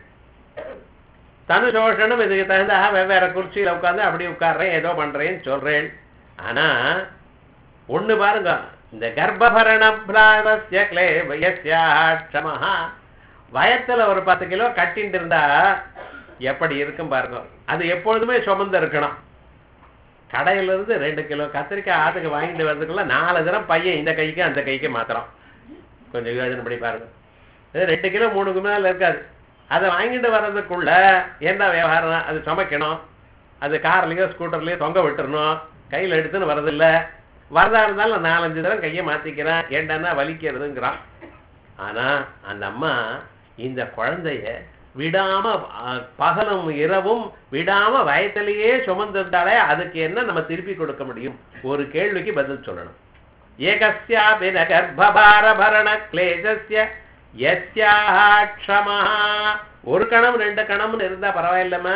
தனு சோஷனும் இதுக்கு தகுந்த வெவ்வேறு குர்ச்சியில உட்கார்ந்து அப்படி உட்கார்றேன் ஏதோ பண்றேன்னு சொல்றேன் ஆனா ஒண்ணு பாருங்க இந்த கர்ப்பபரண பிராணஸ்ய கிளேபயஸ்யாட்சமஹா வயத்துல ஒரு பத்து கிலோ கட்டிட்டு இருந்தா எப்படி இருக்கும் பாருங்க அது எப்பொழுதுமே சுமந்து இருக்கணும் கடையில இருந்து ரெண்டு கிலோ கத்திரிக்காய் ஆத்துக்கு வாங்கிட்டு வர்றதுக்குள்ள நாலு தினம் பையன் இந்த கைக்கு அந்த கைக்கு மாத்திரம் கொஞ்சம் யோஜனை பண்ணி பாருங்க இது ரெண்டு கிலோ மூணுக்கு மேல இருக்காது அதை வாங்கிட்டு வர்றதுக்குள்ள என்ன விவகாரம் அது சமைக்கணும் அது கார்லயோ ஸ்கூட்டர்லயோ தொங்க விட்டுறணும் கையில எடுத்துன்னு வரதில்ல வரதா இருந்தாலும் நாலஞ்சு தடவை கையை மாத்திக்கிறேன் ஏண்டான்னா வலிக்கிறதுங்கிறான் ஆனா அந்த அம்மா இந்த குழந்தைய விடாம அஹ், பகலும் இரவும் விடாம வயத்திலேயே சுமந்திருந்தாலே அதுக்கு என்ன நம்ம திருப்பி கொடுக்க முடியும் ஒரு கேள்விக்கு பதில் சொல்லணும் ஏகஸ்யாபி ந கர்ப்பபாரபரண கிளேசஸ்ய யஸ்யாஹ க்ஷமஹ ஒரு கணம் ரெண்டு கணம்னு இருந்தா பரவாயில்லம்மா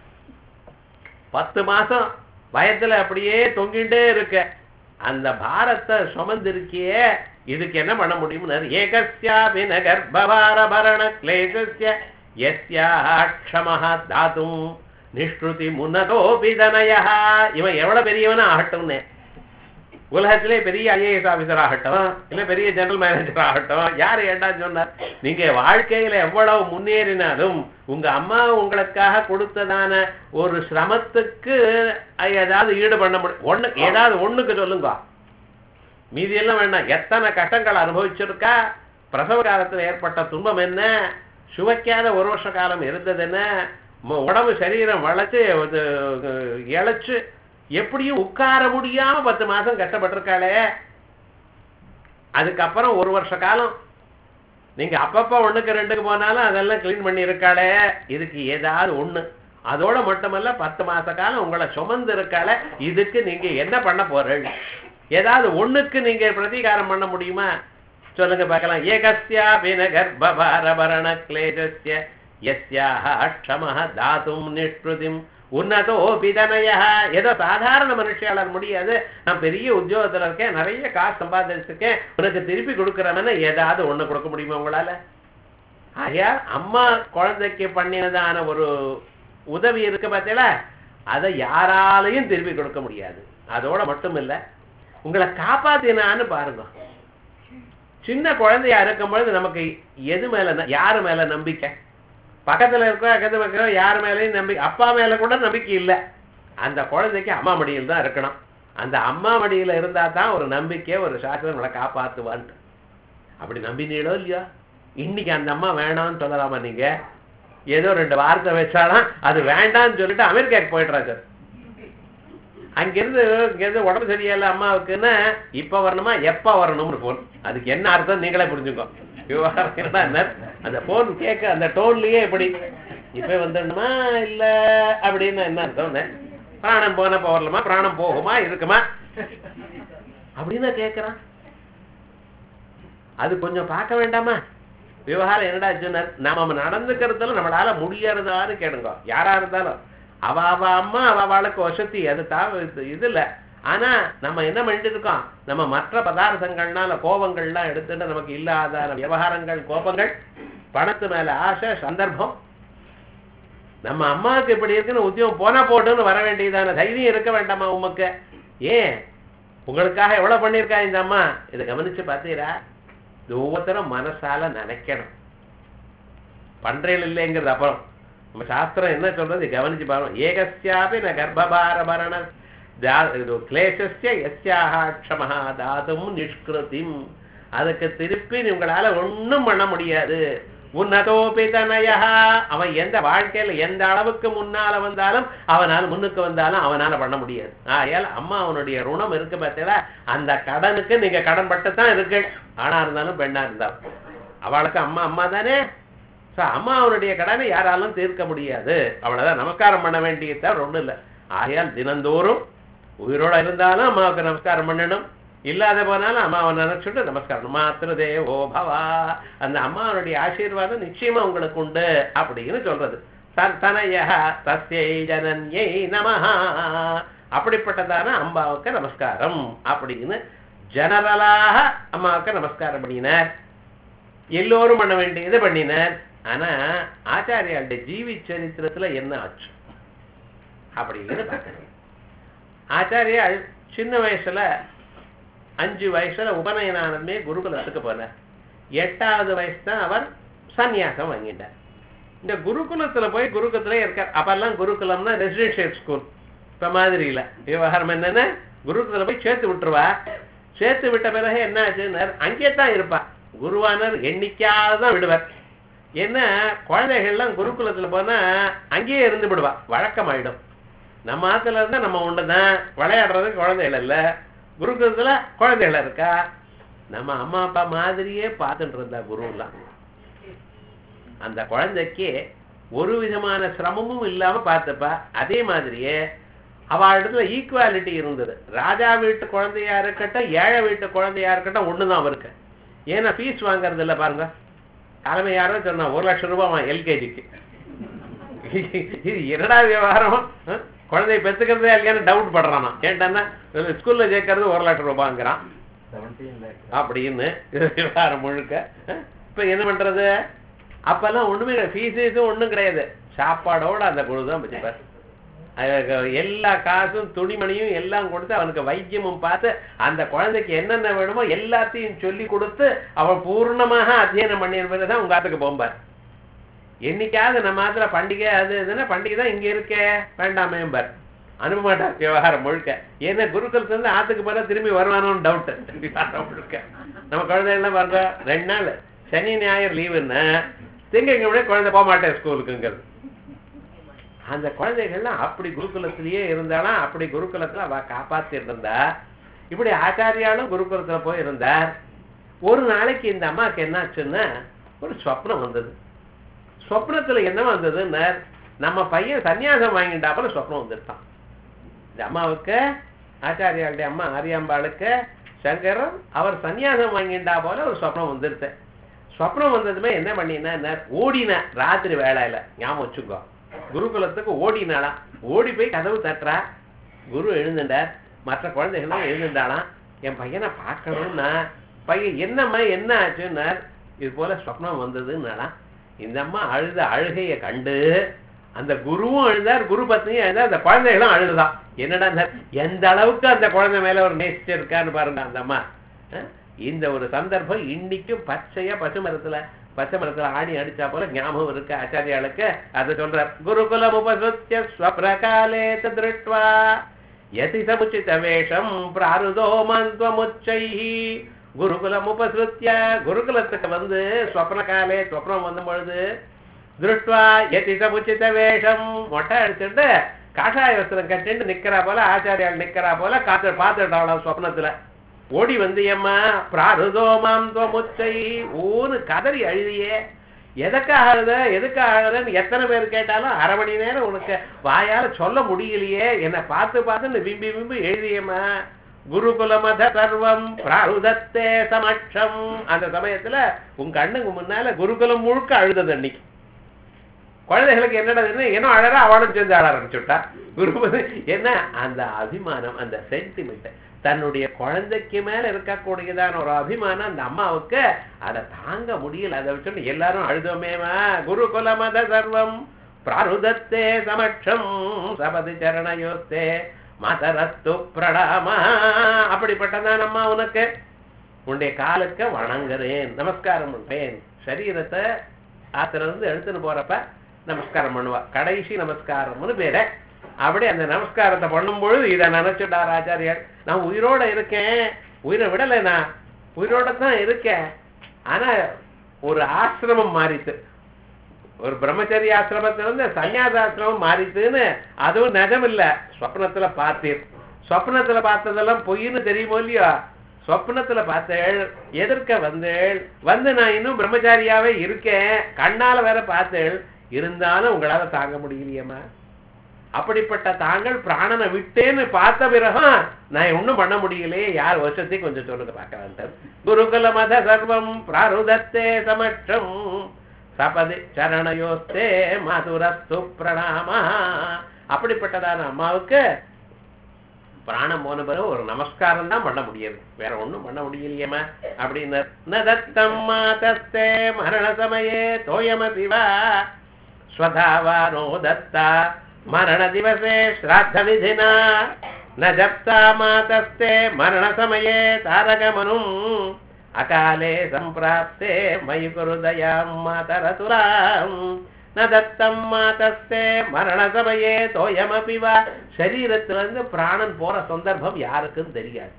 பத்து மாசம் வயத்துல அப்படியே தொங்கிட்டே இருக்க அந்த பாரத்தை சுமந்திருக்கியே இதுக்கு என்ன பண்ண முடியும் ஏகஸ்யாபி ந கர்ப்பபாரபரண கிளேசஸ்ய யஸ்யாஹ க்ஷமஹ தாத்தும் நிஷ்ருதி முன்னதோபி தனயா இவன் எவ்வளவு பெரியவனா ஆகட்டும்னு உலகத்திலே பெரிய ஐஏஎஸ் ஆபீசர் ஆகட்டும் இல்ல பெரிய ஜெனரல் மேனேஜர் ஆகட்டும் யார் ஏண்டா சொன்னார் நீங்க வாழ்க்கையில எவ்வளவு முன்னேறினாலும் உங்க அம்மா உங்களுக்காக கொடுத்ததான ஒரு சிரமத்துக்கு ஏதாவது ஈடு பண்ண முடியும் ஒண்ணு ஏதாவது ஒண்ணுக்கு சொல்லுங்க மீதி எல்லாம் வேண்டாம் எத்தனை கஷ்டங்கள் அனுபவிச்சிருக்கா பிரசவ காலத்துல ஏற்பட்ட துன்பம் என்ன சுவைக்காத ஒரு வருஷ காலம் இருந்தது என்ன ம- உடம்பு சரீரம் வளைச்சு அது, அஹ், இளைச்சு எப்படியும் உட்கார முடியாம பத்து மாசம் கஷ்டப்பட்டிருக்காளே அதுக்கப்புறம் ஒரு வருஷ காலம் நீங்க அப்பப்ப ஒண்ணுக்கு ரெண்டுக்கு போனாலும் அதெல்லாம் க்ளீன் பண்ணி இருக்காளே இதுக்கு ஏதாவது ஒண்ணு அதோட மட்டுமல்ல பத்து மாச காலம் உங்களை சுமந்து இருக்காளே இதுக்கு நீங்க என்ன பண்ண போறீங்க ஏதாவது ஒண்ணுக்கு நீங்க பிரதீகாரம் பண்ண முடியுமா சொல்லுங்க பார்க்கலாம் ஏகஸ்யா பின கர்ப்பபாரபரண கிளேஜஸ்ய யஸ்யாஹ அக்ஷமஹ தாத்தும் நிஷ்ருதிம் உன்னதோ பிதனய ஏதோ சாதாரண மனுஷியாளர் முடியாது நான் பெரிய உத்தியோகத்துல இருக்கேன் நிறைய காசு சம்பாதிச்சிருக்கேன் உனக்கு திருப்பி கொடுக்குறவன ஏதாவது ஒண்ணு கொடுக்க முடியுமா உங்களால ஆகையா அம்மா குழந்தைக்கு பண்ணினதான ஒரு உதவி இருக்கு பார்த்தீங்களா அதை யாராலையும் திருப்பி கொடுக்க முடியாது அதோட மட்டும் இல்ல உங்களை காப்பாத்தினான்னு பாருங்க சின்ன குழந்தையா இருக்கும் பொழுது நமக்கு எது மேல ந- யாரு மேல நம்பிக்கை பக்கத்துல இருக்கிற அக்கத்துல இருக்கிற யார் மேலயும் நம்பிக்கை அப்பா மேல கூட நம்பிக்கை இல்ல அந்த குழந்தைக்கு அம்மா மடியில் தான் இருக்கணும் அந்த அம்மா மடியில இருந்தா தான் ஒரு நம்பிக்கை ஒரு சாஸ்திரம் நம்மளை காப்பாத்துவான்ட்டு அப்படி நம்பினீங்களோ இல்லையோ இன்னைக்கு அந்த அம்மா வேணாம்னு சொல்லலாமா நீங்க ஏதோ ரெண்டு வார்த்தை வச்சாலாம் அது வேண்டாம்னு சொல்லிட்டு அமெரிக்காக்கு போயிடுறாங்க அங்கிருந்து இங்கிருந்து உடம்பு சரியில்லை அம்மாவுக்குன்னா இப்ப வரணுமா எப்ப வரணும்னு போன் அதுக்கு என்ன அர்த்தம் நீங்களே புரிஞ்சுக்கோ விவகாரம் என்னன்னா அந்த போன் கேட்க அந்த டோன்லயே எப்படி இப்ப வந்துடணுமா இல்ல அப்படின்னு என்ன அர்த்தம் பிராணம் போனப்ப வரலாமா பிராணம் போகுமா இருக்குமா அப்படின்னு கேட்கறான் அது கொஞ்சம் பார்க்க வேண்டாமா விவகாரம் என்னடா சொன்னார் நாம நடந்துக்கிறதுல நம்மளால முடியறதான்னு கேளுங்க யாரா இருந்தாலும் அவ அவ அம்மா அவ அவளுக்கு வசதி அது தாவ இது இது இல்ல ஆனா நம்ம என்ன பண்ணிட்டு இருக்கோம் நம்ம மற்ற பதார்த்தங்கள்னால கோபங்கள்லாம் எடுத்துட்டு நமக்கு இல்லாத விவகாரங்கள் கோபங்கள் பணத்து மேல ஆசை சந்தர்ப்பம் நம்ம அம்மாவுக்கு இப்படி இருக்குன்னு உத்தியோகம் போனா போட்டுன்னு வர வேண்டியதான தைரியம் இருக்க வேண்டாமா உமக்கு ஏன் உங்களுக்காக எவ்வளவு பண்ணியிருக்கா இந்த அம்மா இதை கவனிச்சு பார்த்தீரா இது ஒவ்வொருத்தரும் மனசால நினைக்கணும் பண்றேன் இல்லைங்கிறது அப்புறம் நம்ம சாஸ்திரம் என்ன சொல்றது கவனிச்சு பாருங்க ஏகஸ்யாபி ந கர்ப்பபாரபரண தா- இது கிளேசஸ்ய யஸ்யாஹ க்ஷமஹ தாதும் நிஷ்கிருதிம் அதுக்கு திருப்பி உங்களால ஒண்ணும் பண்ண முடியாது உன்னதோபி தனயா அவன் எந்த வாழ்க்கையில எந்த அளவுக்கு முன்னால வந்தாலும் அவனால முன்னுக்கு வந்தாலும் அவனால பண்ண முடியாது ஆகையால் அம்மா அவனுடைய ருணம் இருக்கு பார்த்தீங்களா அந்த கடனுக்கு நீங்க கடன் பட்டு தான் இருக்கு ஆணா இருந்தாலும் பெண்ணா இருந்தாலும் அவளுக்கு அம்மா அம்மா தானே ஸோ அம்மா அவனுடைய கடனை யாராலும் தீர்க்க முடியாது அவ்வளவுதான் நமஸ்காரம் பண்ண வேண்டியது தவிர ஒண்ணும் இல்லை ஆகையால் தினந்தோறும் உயிரோட இருந்தாலும் அம்மாவுக்கு நமஸ்காரம் பண்ணணும் இல்லாத போனாலும் அம்மாவை நினைச்சுட்டு நமஸ்காரம் மாத்திர தேவோ பவா அந்த அம்மாவனுடைய ஆசீர்வாதம் நிச்சயமா உங்களுக்கு உண்டு அப்படின்னு சொல்றது தனய தஸ்யை ஜனன்யை நமஹா அப்படிப்பட்டதான அம்பாவுக்கு நமஸ்காரம் அப்படின்னு ஜெனரலாக அம்மாவுக்கு நமஸ்காரம் பண்ணினார் எல்லோரும் பண்ண வேண்டியது பண்ணினார் ஆனா ஆச்சாரியாளுடைய ஜீவி சரித்திரத்துல என்ன ஆச்சு அப்படின்னு பார்க்கணும் ஆச்சாரியால் சின்ன வயசுல அஞ்சு வயசுல உபநயனானதுமே குருகுலத்துக்கு போனார் எட்டாவது வயசு தான் அவர் சந்நியாசம் வாங்கிட்டார் இந்த குருகுலத்துல போய் குருகுலத்துல இருக்கார் அப்பெல்லாம் குருகுலம்னா ரெசிடென்ஷியல் ஸ்கூல் இப்ப மாதிரி இல்ல விவகாரம் என்னன்னா குருகுலத்துல போய் சேர்த்து விட்டுருவா சேர்த்து விட்ட பிறகு என்ன ஆச்சுன்னு அங்கே தான் இருப்பா குருவானர் எண்ணிக்காவது தான் விடுவார் என்ன குழந்தைகள்லாம் குருகுலத்துல போனா அங்கேயே இருந்து விடுவா வழக்கமாயிடும் நம்ம ஆத்துல இருந்தா நம்ம ஒண்ணுதான் விளையாடுறதுக்கு குழந்தைகள் இல்ல குருகுலத்துல குழந்தைகள் இருக்கா நம்ம அம்மா அப்பா மாதிரியே பார்த்துட்டு இருந்தா குருலாம் அந்த குழந்தைக்கு ஒரு விதமான சிரமமும் இல்லாம பார்த்தப்பா அதே மாதிரியே அவ இடத்துல ஈக்குவாலிட்டி இருந்தது ராஜா வீட்டு குழந்தையா இருக்கட்டும் ஏழை வீட்டு குழந்தையா இருக்கட்டும் ஒண்ணுதான் அவருக்கு ஏன்னா ஃபீஸ் வாங்குறது இல்ல பாருங்க தலைமை யாரோ சொன்னா ஒரு லட்சம் ரூபாய் எல்கேஜிக்கு இது என்னடா விவகாரம் அஹ்? குழந்தைய பெத்துக்கிறதே இல்லையான்னு டவுட் படுறானா ஏன்டான்னா ஸ்கூல்ல சேர்க்கறது ஒரு லட்சம் ரூபாங்கிறான் அப்படின்னு இது விவகாரம் முழுக்க அஹ்? இப்ப என்ன பண்றது அப்பெல்லாம் ஒண்ணுமே கிடையாது ஃபீஸ் இதுவும் ஒண்ணும் கிடையாது சாப்பாடோட அந்த குழு தான் வச்சுப்பார் அதுக்கு எல்லா காசும் துணிமணியும் எல்லாம் கொடுத்து அவனுக்கு வைத்தியமும் பார்த்து அந்த குழந்தைக்கு என்னென்ன வேணுமோ எல்லாத்தையும் சொல்லி கொடுத்து அவன் பூர்ணமாக அத்தியனம் பண்ணியிருப்பது தான் உங்க ஆத்துக்கு போம்பார் என்னைக்காவது நம்ம ஆத்துல பண்டிகை அது இதுன்னா பண்டிகை தான் இங்க இருக்கே வேண்டாமேம்பார் அனுப்ப மாட்டார் விவகாரம் முழுக்க ஏன்னா குருக்கள் இருந்து ஆத்துக்கு போனா திரும்பி வருவானோன்னு டவுட் விவகாரம் முழுக்க நம்ம குழந்தைகள்லாம் பாருங்க ரெண்டு நாள் சனி ஞாயிறு லீவுன்னா திங்கக்கிழமை குழந்தை போக மாட்டேன் ஸ்கூலுக்குங்கிறது அந்த குழந்தைகள்லாம் அப்படி குருகுலத்திலேயே இருந்தாலும் அப்படி குருகுலத்துல அவ காப்பாத்திட்டு இருந்தா இப்படி ஆச்சாரியாலும் குருகுலத்துல போய் இருந்தார் ஒரு நாளைக்கு இந்த அம்மாவுக்கு என்னாச்சுன்னா ஒரு ஸ்வப்னம் வந்தது ஸ்வப்னத்துல என்ன வந்ததுன்னா நம்ம பையன் சன்னியாசம் வாங்கிட்டாப்புல ஸ்வப்னம் வந்துட்டான் இந்த அம்மாவுக்கு ஆச்சாரியாளுடைய அம்மா ஆரியாம்பாளுக்கு சங்கரன் அவர் சன்னியாசம் வாங்கிட்டா போல ஒரு ஸ்வப்னம் வந்துருச்சு ஸ்வப்னம் வந்ததுமே என்ன பண்ணினா ஓடின ராத்திரி வேலையில ஞாபகம் வச்சுக்கோ குருகுலத்துக்கு ஓடினாளாம் ஓடி போய் கதவு தட்டுறா குரு எழுந்துட்டார் மற்ற குழந்தைகள்லாம் எழுந்துட்டாளாம் என் பையனை பார்க்கணும்னா பையன் என்னம்மா என்ன ஆச்சுன்னார் இது போல ஸ்வப்னம் வந்ததுன்னாலாம் இந்த அம்மா அழுத அழுகைய கண்டு அந்த குருவும் அழுதார் குரு பத்னியும் அழுதார் அந்த குழந்தைகளும் அழுதுதான் என்னடா இந்த- எந்த அளவுக்கு அந்த குழந்தை மேல ஒரு நேசிச்சு இருக்கான்னு பாருங்க அந்த அம்மா அஹ்? இந்த ஒரு சந்தர்ப்பம் இன்னைக்கும் பச்சையா பச்சை மரத்துல பச்சை மரத்துல ஆணி அடிச்சா போல ஞாபகம் இருக்கு ஆச்சாரியாளுக்கு அதை சொல்றார் குருகுலம் உபசுத்திய ஸ்வப்ரகாலே திருட்வா யதி சமுச்சித வேஷம் பிராருதோ மந்த்வமுச்சை குருகுலம் உபசுத்திய குருகுலத்துக்கு வந்து ஸ்வப்ன காலே ஸ்வப்னம் வந்த பொழுது திருஷ்டுவா யதி சமுச்சித வேஷம் மொட்டை அடிச்சுட்டு காஷாய வஸ்திரம் கட்டிட்டு நிக்கிறா போல ஆச்சாரியால் நிக்கிறா போல காத்து பார்த்துட்டாளாம் சொப்னத்துல ஓடி வந்து ஏம்மா பிராருதோ மாம் துவமுச்சை ஊன்னு கதறி அழுதியே எதுக்காக அழுத எதுக்காக அழுதன்னு எத்தனை பேர் கேட்டாலும் அரை மணி நேரம் உனக்கு வாயால சொல்ல முடியலையே என்னை பார்த்து பார்த்துன்னு விம்பி விம்பி எழுதியம்மா குருகுலமத சர்வம் பிராருதத்தே சமட்சம் அந்த சமயத்துல உன் கண்ணுக்கு முன்னால குருகுலம் முழுக்க அழுதது அன்னைக்கு குழந்தைகளுக்கு என்னடா என்ன அழற அவளும் சேர்ந்து அழ ஆரம்பிச்சுட்டா குருபதி என்ன அந்த அபிமானம் அந்த சென்டிமெண்ட் தன்னுடைய குழந்தைக்கு மேல இருக்கக்கூடியதான ஒரு அபிமானம் அந்த அம்மாவுக்கு அதை தாங்க முடியல அதை வச்சுட்டு எல்லாரும் அழுதோமேவா குருகுல மத சர்வம் பிராருதத்தே சமட்சம் சபதி சரணயோஸ்தே மதரஸ்து பிரணாமா அப்படிப்பட்டதான் அம்மா உனக்கு உன்னுடைய காலுக்கு வணங்குறேன் நமஸ்காரம் பண்றேன் சரீரத்தை ஆத்துல இருந்து எடுத்துன்னு போறப்ப நமஸ்காரம் பண்ணுவா கடைசி நமஸ்காரம்னு பேரு அப்படி அந்த நமஸ்காரத்தை பண்ணும்பொழுது இதை நினைச்சுட்டார் ஆச்சாரியார் நான் உயிரோட இருக்கேன் உயிரை விடலை நான் உயிரோட தான் இருக்கேன் ஆனா ஒரு ஆசிரமம் மாறித்து ஒரு பிரம்மச்சரிய ஆசிரமத்திலிருந்து சன்னியாசாசிரமம் மாறித்துன்னு அதுவும் நிஜம் இல்ல சொப்னத்துல பார்த்தீர் சொப்னத்துல பார்த்ததெல்லாம் பொய்ன்னு தெரியுமோ இல்லையோ சொப்னத்துல பார்த்தேள் எதிர்க்க வந்தேள் வந்து நான் இன்னும் பிரம்மச்சாரியாவே இருக்கேன் கண்ணால வேற பார்த்தேள் இருந்தாலும் உங்களால தாங்க முடியலையேம்மா அப்படிப்பட்ட தாங்கள் பிராணனை விட்டேன்னு பார்த்த பிறகும் நான் ஒண்ணும் பண்ண முடியலையே யார் வருஷத்தையும் கொஞ்சம் சொல்லுங்க பார்க்கலாம் குருகுல மத சர்வம் பிராருதத்தே சமட்சம் சபதி சரணயோஸ்தே மதுரஸ்து பிரணாமா அப்படிப்பட்டதான அம்மாவுக்கு பிராணம் போன பிறகு ஒரு நமஸ்காரம் தான் பண்ண முடியாது வேற ஒண்ணும் பண்ண முடியலையேம்மா அப்படின்னு ந தத்தம் மாதஸ்தே மரண சமயே தோயமபி வா ஸ்வதாவா நோ தத்தா மரண திவசே ஸ்ராத்த விதினா ந ஜப்தா மாதஸ்தே மரண சமயே தாரகமனும் அகாலே சம்பிராப்தே மயி குருதயாம் மாதரசுராம் ந தத்தம் மாதஸ்தே மரண சமயே தோயமபி வா சரீரத்துல இருந்து பிராணன் போற சந்தர்ப்பம் யாருக்கும் தெரியாது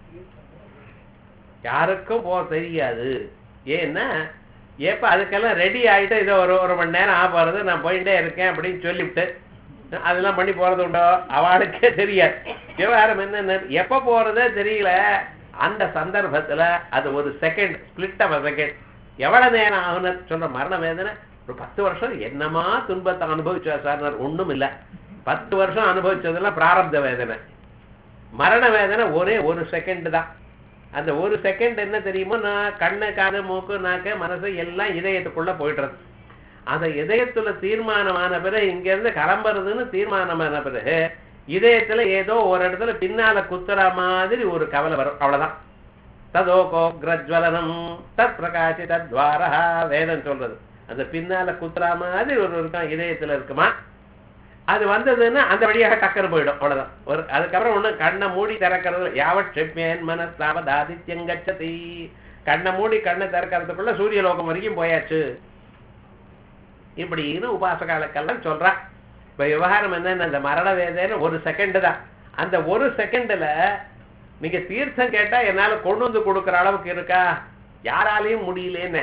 யாருக்கும் போக தெரியாது ஏன்னா ஏப்ப அதுக்கெல்லாம் ரெடி ஆயிட்டு இதோ ஒரு ஒரு மணி நேரம் ஆக போறது நான் போயிட்டே இருக்கேன் அப்படின்னு சொல்லிவிட்டு அதெல்லாம் பண்ணி போறது உண்டோ அவளுக்கே தெரியாது விவகாரம் என்னன்னு எப்ப போறதே தெரியல அந்த சந்தர்ப்பத்துல அது ஒரு செகண்ட் ஸ்பிளிட் ஆஃப் செகண்ட் எவ்வளவு நேரம் ஆகுன்னு சொல்ற மரண வேதனை ஒரு பத்து வருஷம் என்னமா துன்பத்தை அனுபவிச்சா சார் ஒண்ணும் இல்ல பத்து வருஷம் அனுபவிச்சதெல்லாம் பிராரப்த வேதனை மரண வேதனை ஒரே ஒரு செகண்ட் தான் அந்த ஒரு செகண்ட் என்ன தெரியுமோ நான் கண்ணு காது மூக்கு நாக்கு மனசு எல்லாம் இதயத்துக்குள்ள போயிடுறது அந்த இதயத்துல தீர்மானமான பிறகு இங்க இருந்து கிளம்புறதுன்னு தீர்மானமான பிறகு இதயத்துல ஏதோ ஒரு இடத்துல பின்னால குத்துற மாதிரி ஒரு கவலை வரும் அவ்வளவுதான் ததோகோ கிரஜ்வலனம் தத் பிரகாசி தத்வாரா வேதம் சொல்றது அந்த பின்னால குத்துற மாதிரி ஒரு இருக்கும் இதயத்துல இருக்குமா அது வந்ததுன்னா அந்த வழியாக டக்கர் போயிடும் அவ்வளவுதான் ஒரு அதுக்கப்புறம் ஒண்ணு கண்ணை மூடி திறக்கிறது யாவட் செப்பேன் மனஸ்தாவத் ஆதித்யங்கச்சதி கண்ணை மூடி கண்ணை திறக்கிறதுக்குள்ள சூரிய லோகம் வரைக்கும் போயாச்சு இப்படின்னு உபாசகாலுக்கெல்லாம் சொல்றா இப்ப விவகாரம் என்னன்னு அந்த மரண வேதனை ஒரு செகண்ட் தான் அந்த ஒரு செகண்ட்ல நீங்க தீர்த்தம் கேட்டா என்னால கொண்டு வந்து கொடுக்குற அளவுக்கு இருக்கா யாராலையும் முடியலேன்னு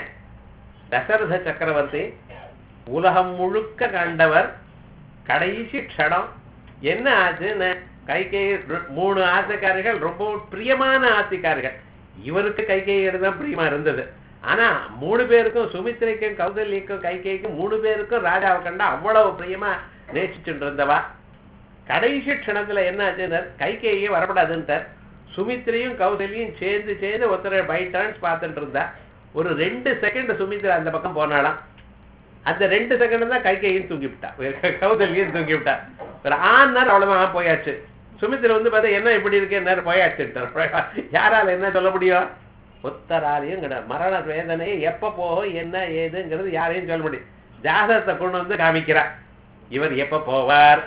தசரத சக்கரவர்த்தி உலகம் முழுக்க கண்டவர் கடைசி க்ஷணம் என்ன ஆச்சுன்னு கைகை மூணு ஆசைக்காரர்கள் ரொம்ப பிரியமான ஆசைக்காரர்கள் இவருக்கு கைகையோடு தான் பிரியமா இருந்தது ஆனா மூணு பேருக்கும் சுமித்திரைக்கும் கௌதல்யக்கும் கைகைக்கும் மூணு பேருக்கும் ராஜாவை கண்டா அவ்வளவு பிரியமா நேசிச்சுட்டு இருந்தவா கடைசி க்ஷணத்துல என்ன ஆச்சுன்னு கைகையே வரப்படாதுன்ட்டார் சுமித்திரையும் கௌதல்யும் சேர்ந்து சேர்ந்து ஒருத்தர் பை டர்ன்ஸ் பார்த்துட்டு இருந்தா ஒரு ரெண்டு செகண்ட் சுமித்ரா அந்த பக்கம் போனாலாம் அந்த ரெண்டு செகண்ட் தான் கைகையும் தூங்கி விட்டா கௌதல்யும் தூங்கி விட்டா ஒரு ஆண் நேரம் அவ்வளவுதான் போயாச்சு சுமித்ரா வந்து பார்த்தா என்ன இப்படி இருக்கு நேரம் போயாச்சு யாரால என்ன சொல்ல முடியும் ஒத்தராலையும் கிடையாது மரண வேதனை எப்ப போகும் என்ன ஏதுங்கிறது யாரையும் சொல்ல முடியும் ஜாதகத்தை கொண்டு வந்து காமிக்கிறா இவர் எப்ப போவார்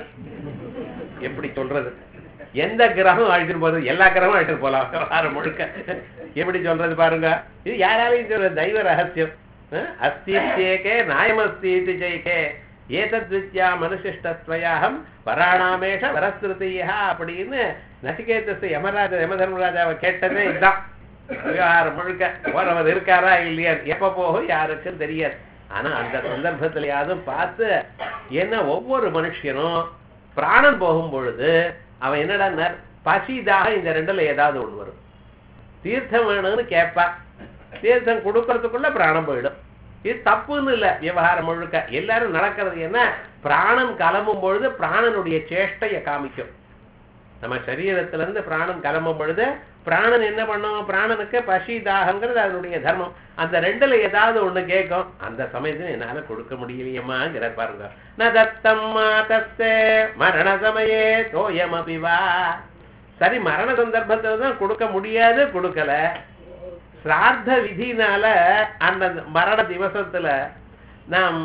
எப்படி சொல்றது எந்த கிரகம் அழைச்சிட்டு போறது எல்லா கிரகமும் அழைச்சிட்டு போலாம் வாரம் முழுக்க எப்படி சொல்றது பாருங்க இது யாராலையும் சொல்ற தெய்வ ரகசியம் அஸ்தித்யேகே நாயமஸ்தீதி ஜெய்கே ஏதத் வித்யா மனுஷிஷ்டஸ்வயாகம் வராணாமேஷ வரஸ்திருத்தியா அப்படின்னு நசிகேதஸ் யமராஜா யமதர்மராஜாவை கேட்டதே இதுதான் விவகாரம் முழுக்க போறவர் இருக்காரா இல்லையா எப்ப போகும் யாருக்கும் தெரியாது ஆனா அந்த சந்தர்ப்பத்திலேயாவது பார்த்து என்ன ஒவ்வொரு மனுஷனும் பிராணம் போகும் பொழுது அவன் என்னடா பசிதாக இந்த ரெண்டுல ஏதாவது ஒண்ணு வரும் தீர்த்தம் வேணும்னு கேட்பா தீர்த்தம் கொடுக்கறதுக்குள்ள பிராணம் போயிடும் இது தப்புன்னு இல்ல விவகாரம் முழுக்க எல்லாரும் நடக்கிறது என்ன பிராணம் கிளம்பும் பொழுது பிராணனுடைய சேஷ்டையை காமிக்கும் நம்ம சரீரத்துல இருந்து பிராணம் கிளம்பும் பொழுது பிராணன் என்ன பண்ணும் பிராணனுக்கு பசி தாகங்கிறது அதனுடைய தர்மம் அந்த ரெண்டுல ஏதாவது ஒண்ணு கேட்கும் அந்த சமயத்துல என்னால கொடுக்க முடியலையம்மாங்கிற பாருங்க ந தத்தம் மாதஸ்தே மரண சமயே தோயம் அபிவா சரி மரண சந்தர்ப்பத்துல தான் கொடுக்க முடியாது கொடுக்கல சிரார்த்த விதினால அந்த மரண திவசத்துல நாம்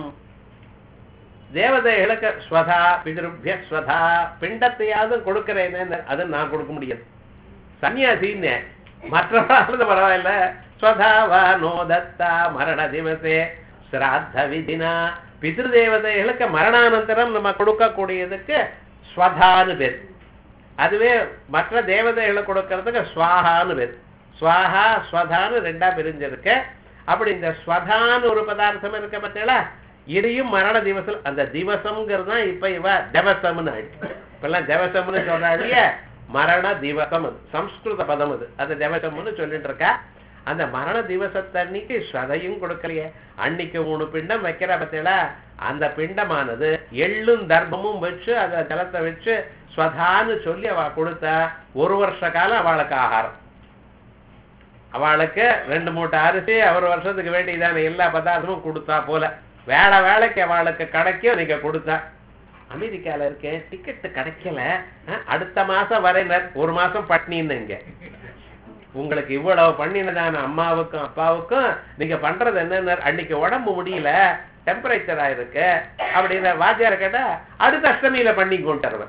தேவதைகளுக்கு ஸ்வதா பிதிருபிய ஸ்வதா பிண்டத்தையாவது கொடுக்கிறேன்னு அது நான் கொடுக்க முடியாது சன்னியாசின்னு மற்றவர்களாவது பரவாயில்ல ஸ்வதாவா நோ தத்தா மரண திவசே சிராத்த விதினா பிதிரு தேவதைகளுக்கு மரணானந்தரம் நம்ம கொடுக்கக்கூடியதுக்கு ஸ்வதான்னு பேர் அதுவே மற்ற தேவதைகளை கொடுக்கறதுக்கு ஸ்வாகான்னு பேர் ஸ்வாஹா ஸ்வதான்னு ரெண்டா பிரிஞ்சிருக்கு அப்படி இந்த ஸ்வதான்னு ஒரு பதார்த்தம் இருக்க பார்த்தீங்களா இதையும் மரண திவசம் அந்த திவசம்ங்கிறது தான் இப்ப இவ தேவசம்னு ஆயிடுச்சு இப்பெல்லாம் தேவசம்னு சொல்றா இல்லையா மரண திவசம் அது சம்ஸ்கிருத பதம் அது அது தேவசம்னு சொல்லிட்டு இருக்கா அந்த மரண திவசத்தன்னைக்கு ஸ்வதையும் கொடுக்கலையே அன்னைக்கு மூணு பிண்டம் வைக்கிற பார்த்தீங்களா அந்த பிண்டமானது எள்ளும் தர்மமும் வச்சு அதை ஜலத்தை வச்சு ஸ்வதான்னு சொல்லி அவ கொடுத்தா ஒரு வருஷ காலம் அவளுக்கு ஆகாரம் அவளுக்கு ரெண்டு மூட்டை அரிசி ஒரு வருஷத்துக்கு வேண்டியதான எல்லா பதார்த்தமும் கொடுத்தா போல வேலை வேலைக்கு அவளுக்கு கிடைக்கும் நீங்க கொடுத்தா அமெரிக்கால இருக்கேன் டிக்கெட் கிடைக்கல அஹ், அடுத்த மாசம் வரையினர் ஒரு மாசம் பட்னின்னு இங்க உங்களுக்கு இவ்வளவு பண்ணினதான அம்மாவுக்கும் அப்பாவுக்கும் நீங்க பண்றது என்னன்னு அன்னைக்கு உடம்பு முடியல டெம்பரேச்சரா இருக்கு அப்படின்னு வாத்தியார கேட்டா அடுத்த அஷ்டமியில பண்ணி கொண்டுருவன்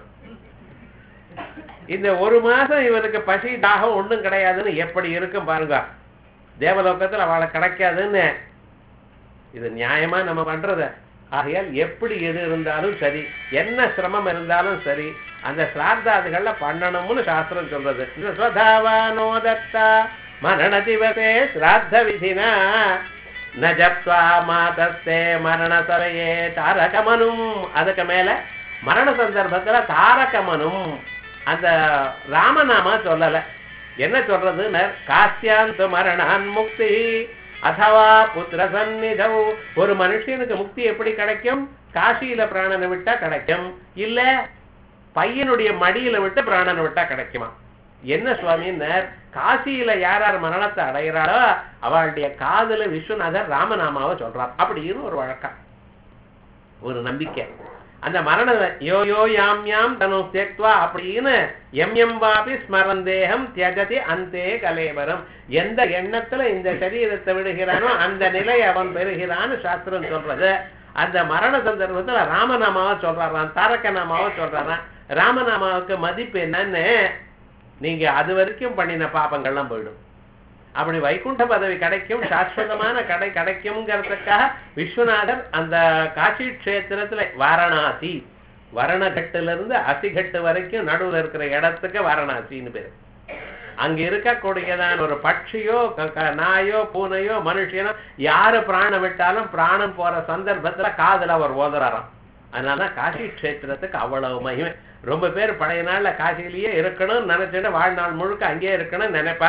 இந்த ஒரு மாசம் இவனுக்கு பசி தாகம் ஒண்ணும் கிடையாதுன்னு எப்படி இருக்கும் பாருங்க தேவலோகத்துல அவளை கிடைக்காதுன்னு இது நியாயமா நம்ம பண்றது ஆகையால் எப்படி எது இருந்தாலும் சரி என்ன சிரமம் இருந்தாலும் சரி அந்த சிரார்த்தாதுகள்ல பண்ணணும்னு சாஸ்திரம் சொல்றது இந்த ஸ்வதாவானோ தத்தா மரண திவசே சிராத்த விதினா ந ஜப்வா மாதஸ்தே மரண சரையே தாரகமனும் அதுக்கு மேல மரண சந்தர்ப்பத்துல தாரகமனும் அந்த ராமநாமா சொல்லல என்ன சொல்றதுன்னு காசியாந்த மரணான் முக்தி அதவா புத்திர சந்நிதவ் ஒரு மனுஷனுக்கு முக்தி எப்படி கிடைக்கும் காசியில பிராணனை விட்டா கிடைக்கும் இல்ல பையனுடைய மடியில விட்டு பிராணனை விட்டா கிடைக்குமா என்ன சுவாமின்னர் காசியில யார் யார் மரணத்தை அடைகிறாளோ அவளுடைய காதுல விஸ்வநாதர் ராமநாமாவை சொல்றார் அப்படின்னு ஒரு வழக்கம் ஒரு நம்பிக்கை அந்த மரண யோ யோ யாம் யாம் தனு தியக்வா அப்படின்னு எம் எம் வாபி ஸ்மரந்தேகம் தியஜதி அந்தே கலேவரம் எந்த எண்ணத்துல இந்த சரீரத்தை விடுகிறானோ அந்த நிலை அவன் பெறுகிறான்னு சாஸ்திரம் சொல்றது அந்த மரண சந்தர்ப்பத்துல ராமநாமாவை சொல்றாராம் தாரக நாமாவை சொல்றாராம் ராமநாமாவுக்கு மதிப்பு என்னன்னு நீங்க அது வரைக்கும் பண்ணின பாபங்கள்லாம் போயிடும் அப்படி வைகுண்ட பதவி கிடைக்கும் சாஸ்வதமான கடை கிடைக்கும்ங்கிறதுக்காக விஸ்வநாதர் அந்த காசி க்ஷேத்திரத்துல வாரணாசி வரணகட்டுல இருந்து அசிகட்டு வரைக்கும் நடுவுல இருக்கிற இடத்துக்கு வாரணாசின்னு பேரு அங்க இருக்கக்கூடியதான ஒரு பட்சியோ க- க- நாயோ பூனையோ மனுஷனோ யாரு பிராணம் விட்டாலும் பிராணம் போற சந்தர்ப்பத்துல காதுல அவர் ஓதுறாராம் அதனாலதான் காசி க்ஷேத்திரத்துக்கு அவ்வளவு மகிமை ரொம்ப பேர் பழைய நாள்ல காசியிலேயே இருக்கணும்னு நினைச்சுட்டு வாழ்நாள் முழுக்க அங்கேயே இருக்கணும்னு நினைப்பா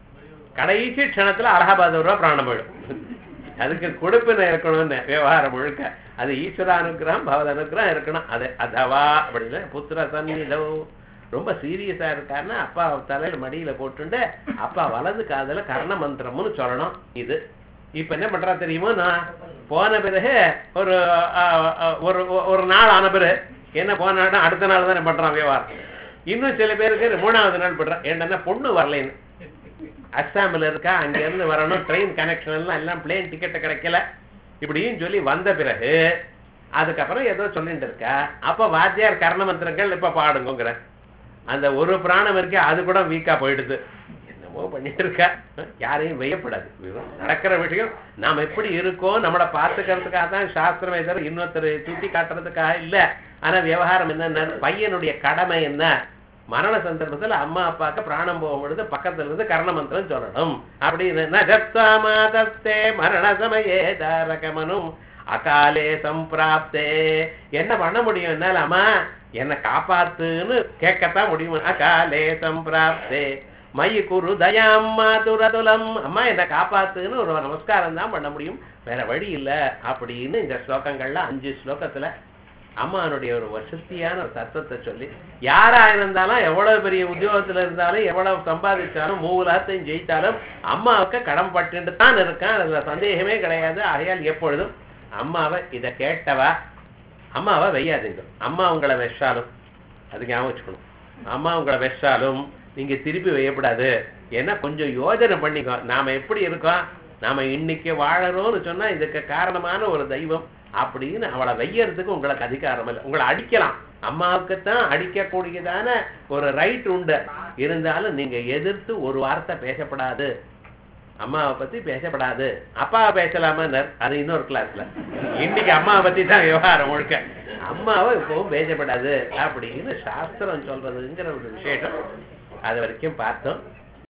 கடைசி க்ஷணத்துல அலகாபாத் ரூபா பிராணம் போயிடும் அதுக்கு கொடுப்பின இருக்கணும்னு விவகாரம் முழுக்க அது ஈஸ்வர அனுகிரகம் பகவத் அனுகிரகம் இருக்கணும் அது அதவா அப்படின்னு புத்திர சந்நிதோ ரொம்ப சீரியஸா இருக்காருன்னா அப்பா தலையில மடியில போட்டுண்டு அப்பா வலது காதுல கர்ண மந்திரம்னு சொல்லணும் இது இப்ப என்ன பண்றா தெரியுமோ நான் போன பிறகு ஒரு ஆ, ஆ, ஒரு ஒரு நாள் ஆன பிறகு என்ன போன நாள் அடுத்த நாள் தானே பண்றான் விவகாரம் இன்னும் சில பேருக்கு மூணாவது நாள் பண்றான் ஏன்னா பொண்ணு வரலைன்னு அஸ்ஸாமில் இருக்கா அங்க இருந்து வரணும் ட்ரெயின் கனெக்ஷன் எல்லாம் எல்லாம் பிளேன் டிக்கெட் கிடைக்கல இப்படியும் சொல்லி வந்த பிறகு அதுக்கப்புறம் ஏதோ சொல்லிட்டு இருக்கா அப்ப வாத்தியார் கர்ண மந்திரங்கள் இப்ப பாடுங்கிற அந்த ஒரு பிராணம் இருக்கே அது கூட வீக்கா போயிடுது என்னமோ பண்ணிட்டு இருக்கா யாரையும் வெய்யப்படாது நடக்கிற விஷயம் நாம் எப்படி இருக்கோம் நம்மளை பார்த்துக்கிறதுக்காக தான் சாஸ்திரமே தவிர இன்னொருத்தர் சுட்டி காட்டுறதுக்காக இல்ல ஆனா விவகாரம் என்னன்னா பையனுடைய கடமை என்ன மரண சந்தர்ப்பத்துல அம்மா அப்பாக்கு பிராணம் போகும் பொழுது பக்கத்துல இருந்து கர்ண மந்திரம் சொல்லணும் அப்படின்னு நகத்தா மாதஸ்தே மரண சமயே தாரகமனும் அகாலே சம்பிராப்தே என்ன பண்ண முடியும் என்னால அம்மா என்னை காப்பாத்துன்னு கேட்கத்தான் முடியும் அகாலே சம்பிராப்தே மயி குரு தயாம் மாதுரதுலம் அம்மா என்னை காப்பாத்துன்னு ஒரு நமஸ்காரம் தான் பண்ண முடியும் வேற வழி இல்ல அப்படின்னு இந்த ஸ்லோகங்கள்ல அஞ்சு ஸ்லோகத்துல அம்மானுடைய ஒரு வசதியான ஒரு தத்துவத்தை சொல்லி யாரா இருந்தாலும் எவ்வளவு பெரிய உத்தியோகத்துல இருந்தாலும் எவ்வளவு சம்பாதிச்சாலும் மூலத்தையும் ஜெயித்தாலும் அம்மாவுக்கு கடன் பட்டுட்டு தான் இருக்கான் அதுல சந்தேகமே கிடையாது ஆகையால் எப்பொழுதும் அம்மாவை இதை கேட்டவா அம்மாவை வெய்யாதீங்க அம்மா உங்களை வெச்சாலும் அது ஞாபகம் வச்சுக்கணும் அம்மா உங்களை வெச்சாலும் நீங்க திருப்பி வையப்படாது ஏன்னா கொஞ்சம் யோஜனை பண்ணிக்கோ நாம எப்படி இருக்கோம் நாம இன்னைக்கு வாழறோம்னு சொன்னா இதுக்கு காரணமான ஒரு தெய்வம் அப்படின்னு அவளை வெய்யறதுக்கு உங்களுக்கு அதிகாரம் இல்லை உங்களை அடிக்கலாம் அம்மாவுக்கு தான் அடிக்கக்கூடியதான ஒரு ரைட் உண்டு இருந்தாலும் நீங்க எதிர்த்து ஒரு வார்த்தை பேசப்படாது அம்மாவை பத்தி பேசப்படாது அப்பாவை பேசலாமா அது இன்னொரு கிளாஸ்ல இன்னைக்கு அம்மாவை பத்தி தான் விவகாரம் முழுக்க அம்மாவை இப்பவும் பேசப்படாது அப்படின்னு சாஸ்திரம் சொல்றதுங்கிற ஒரு விசேஷம் அது வரைக்கும் பார்த்தோம்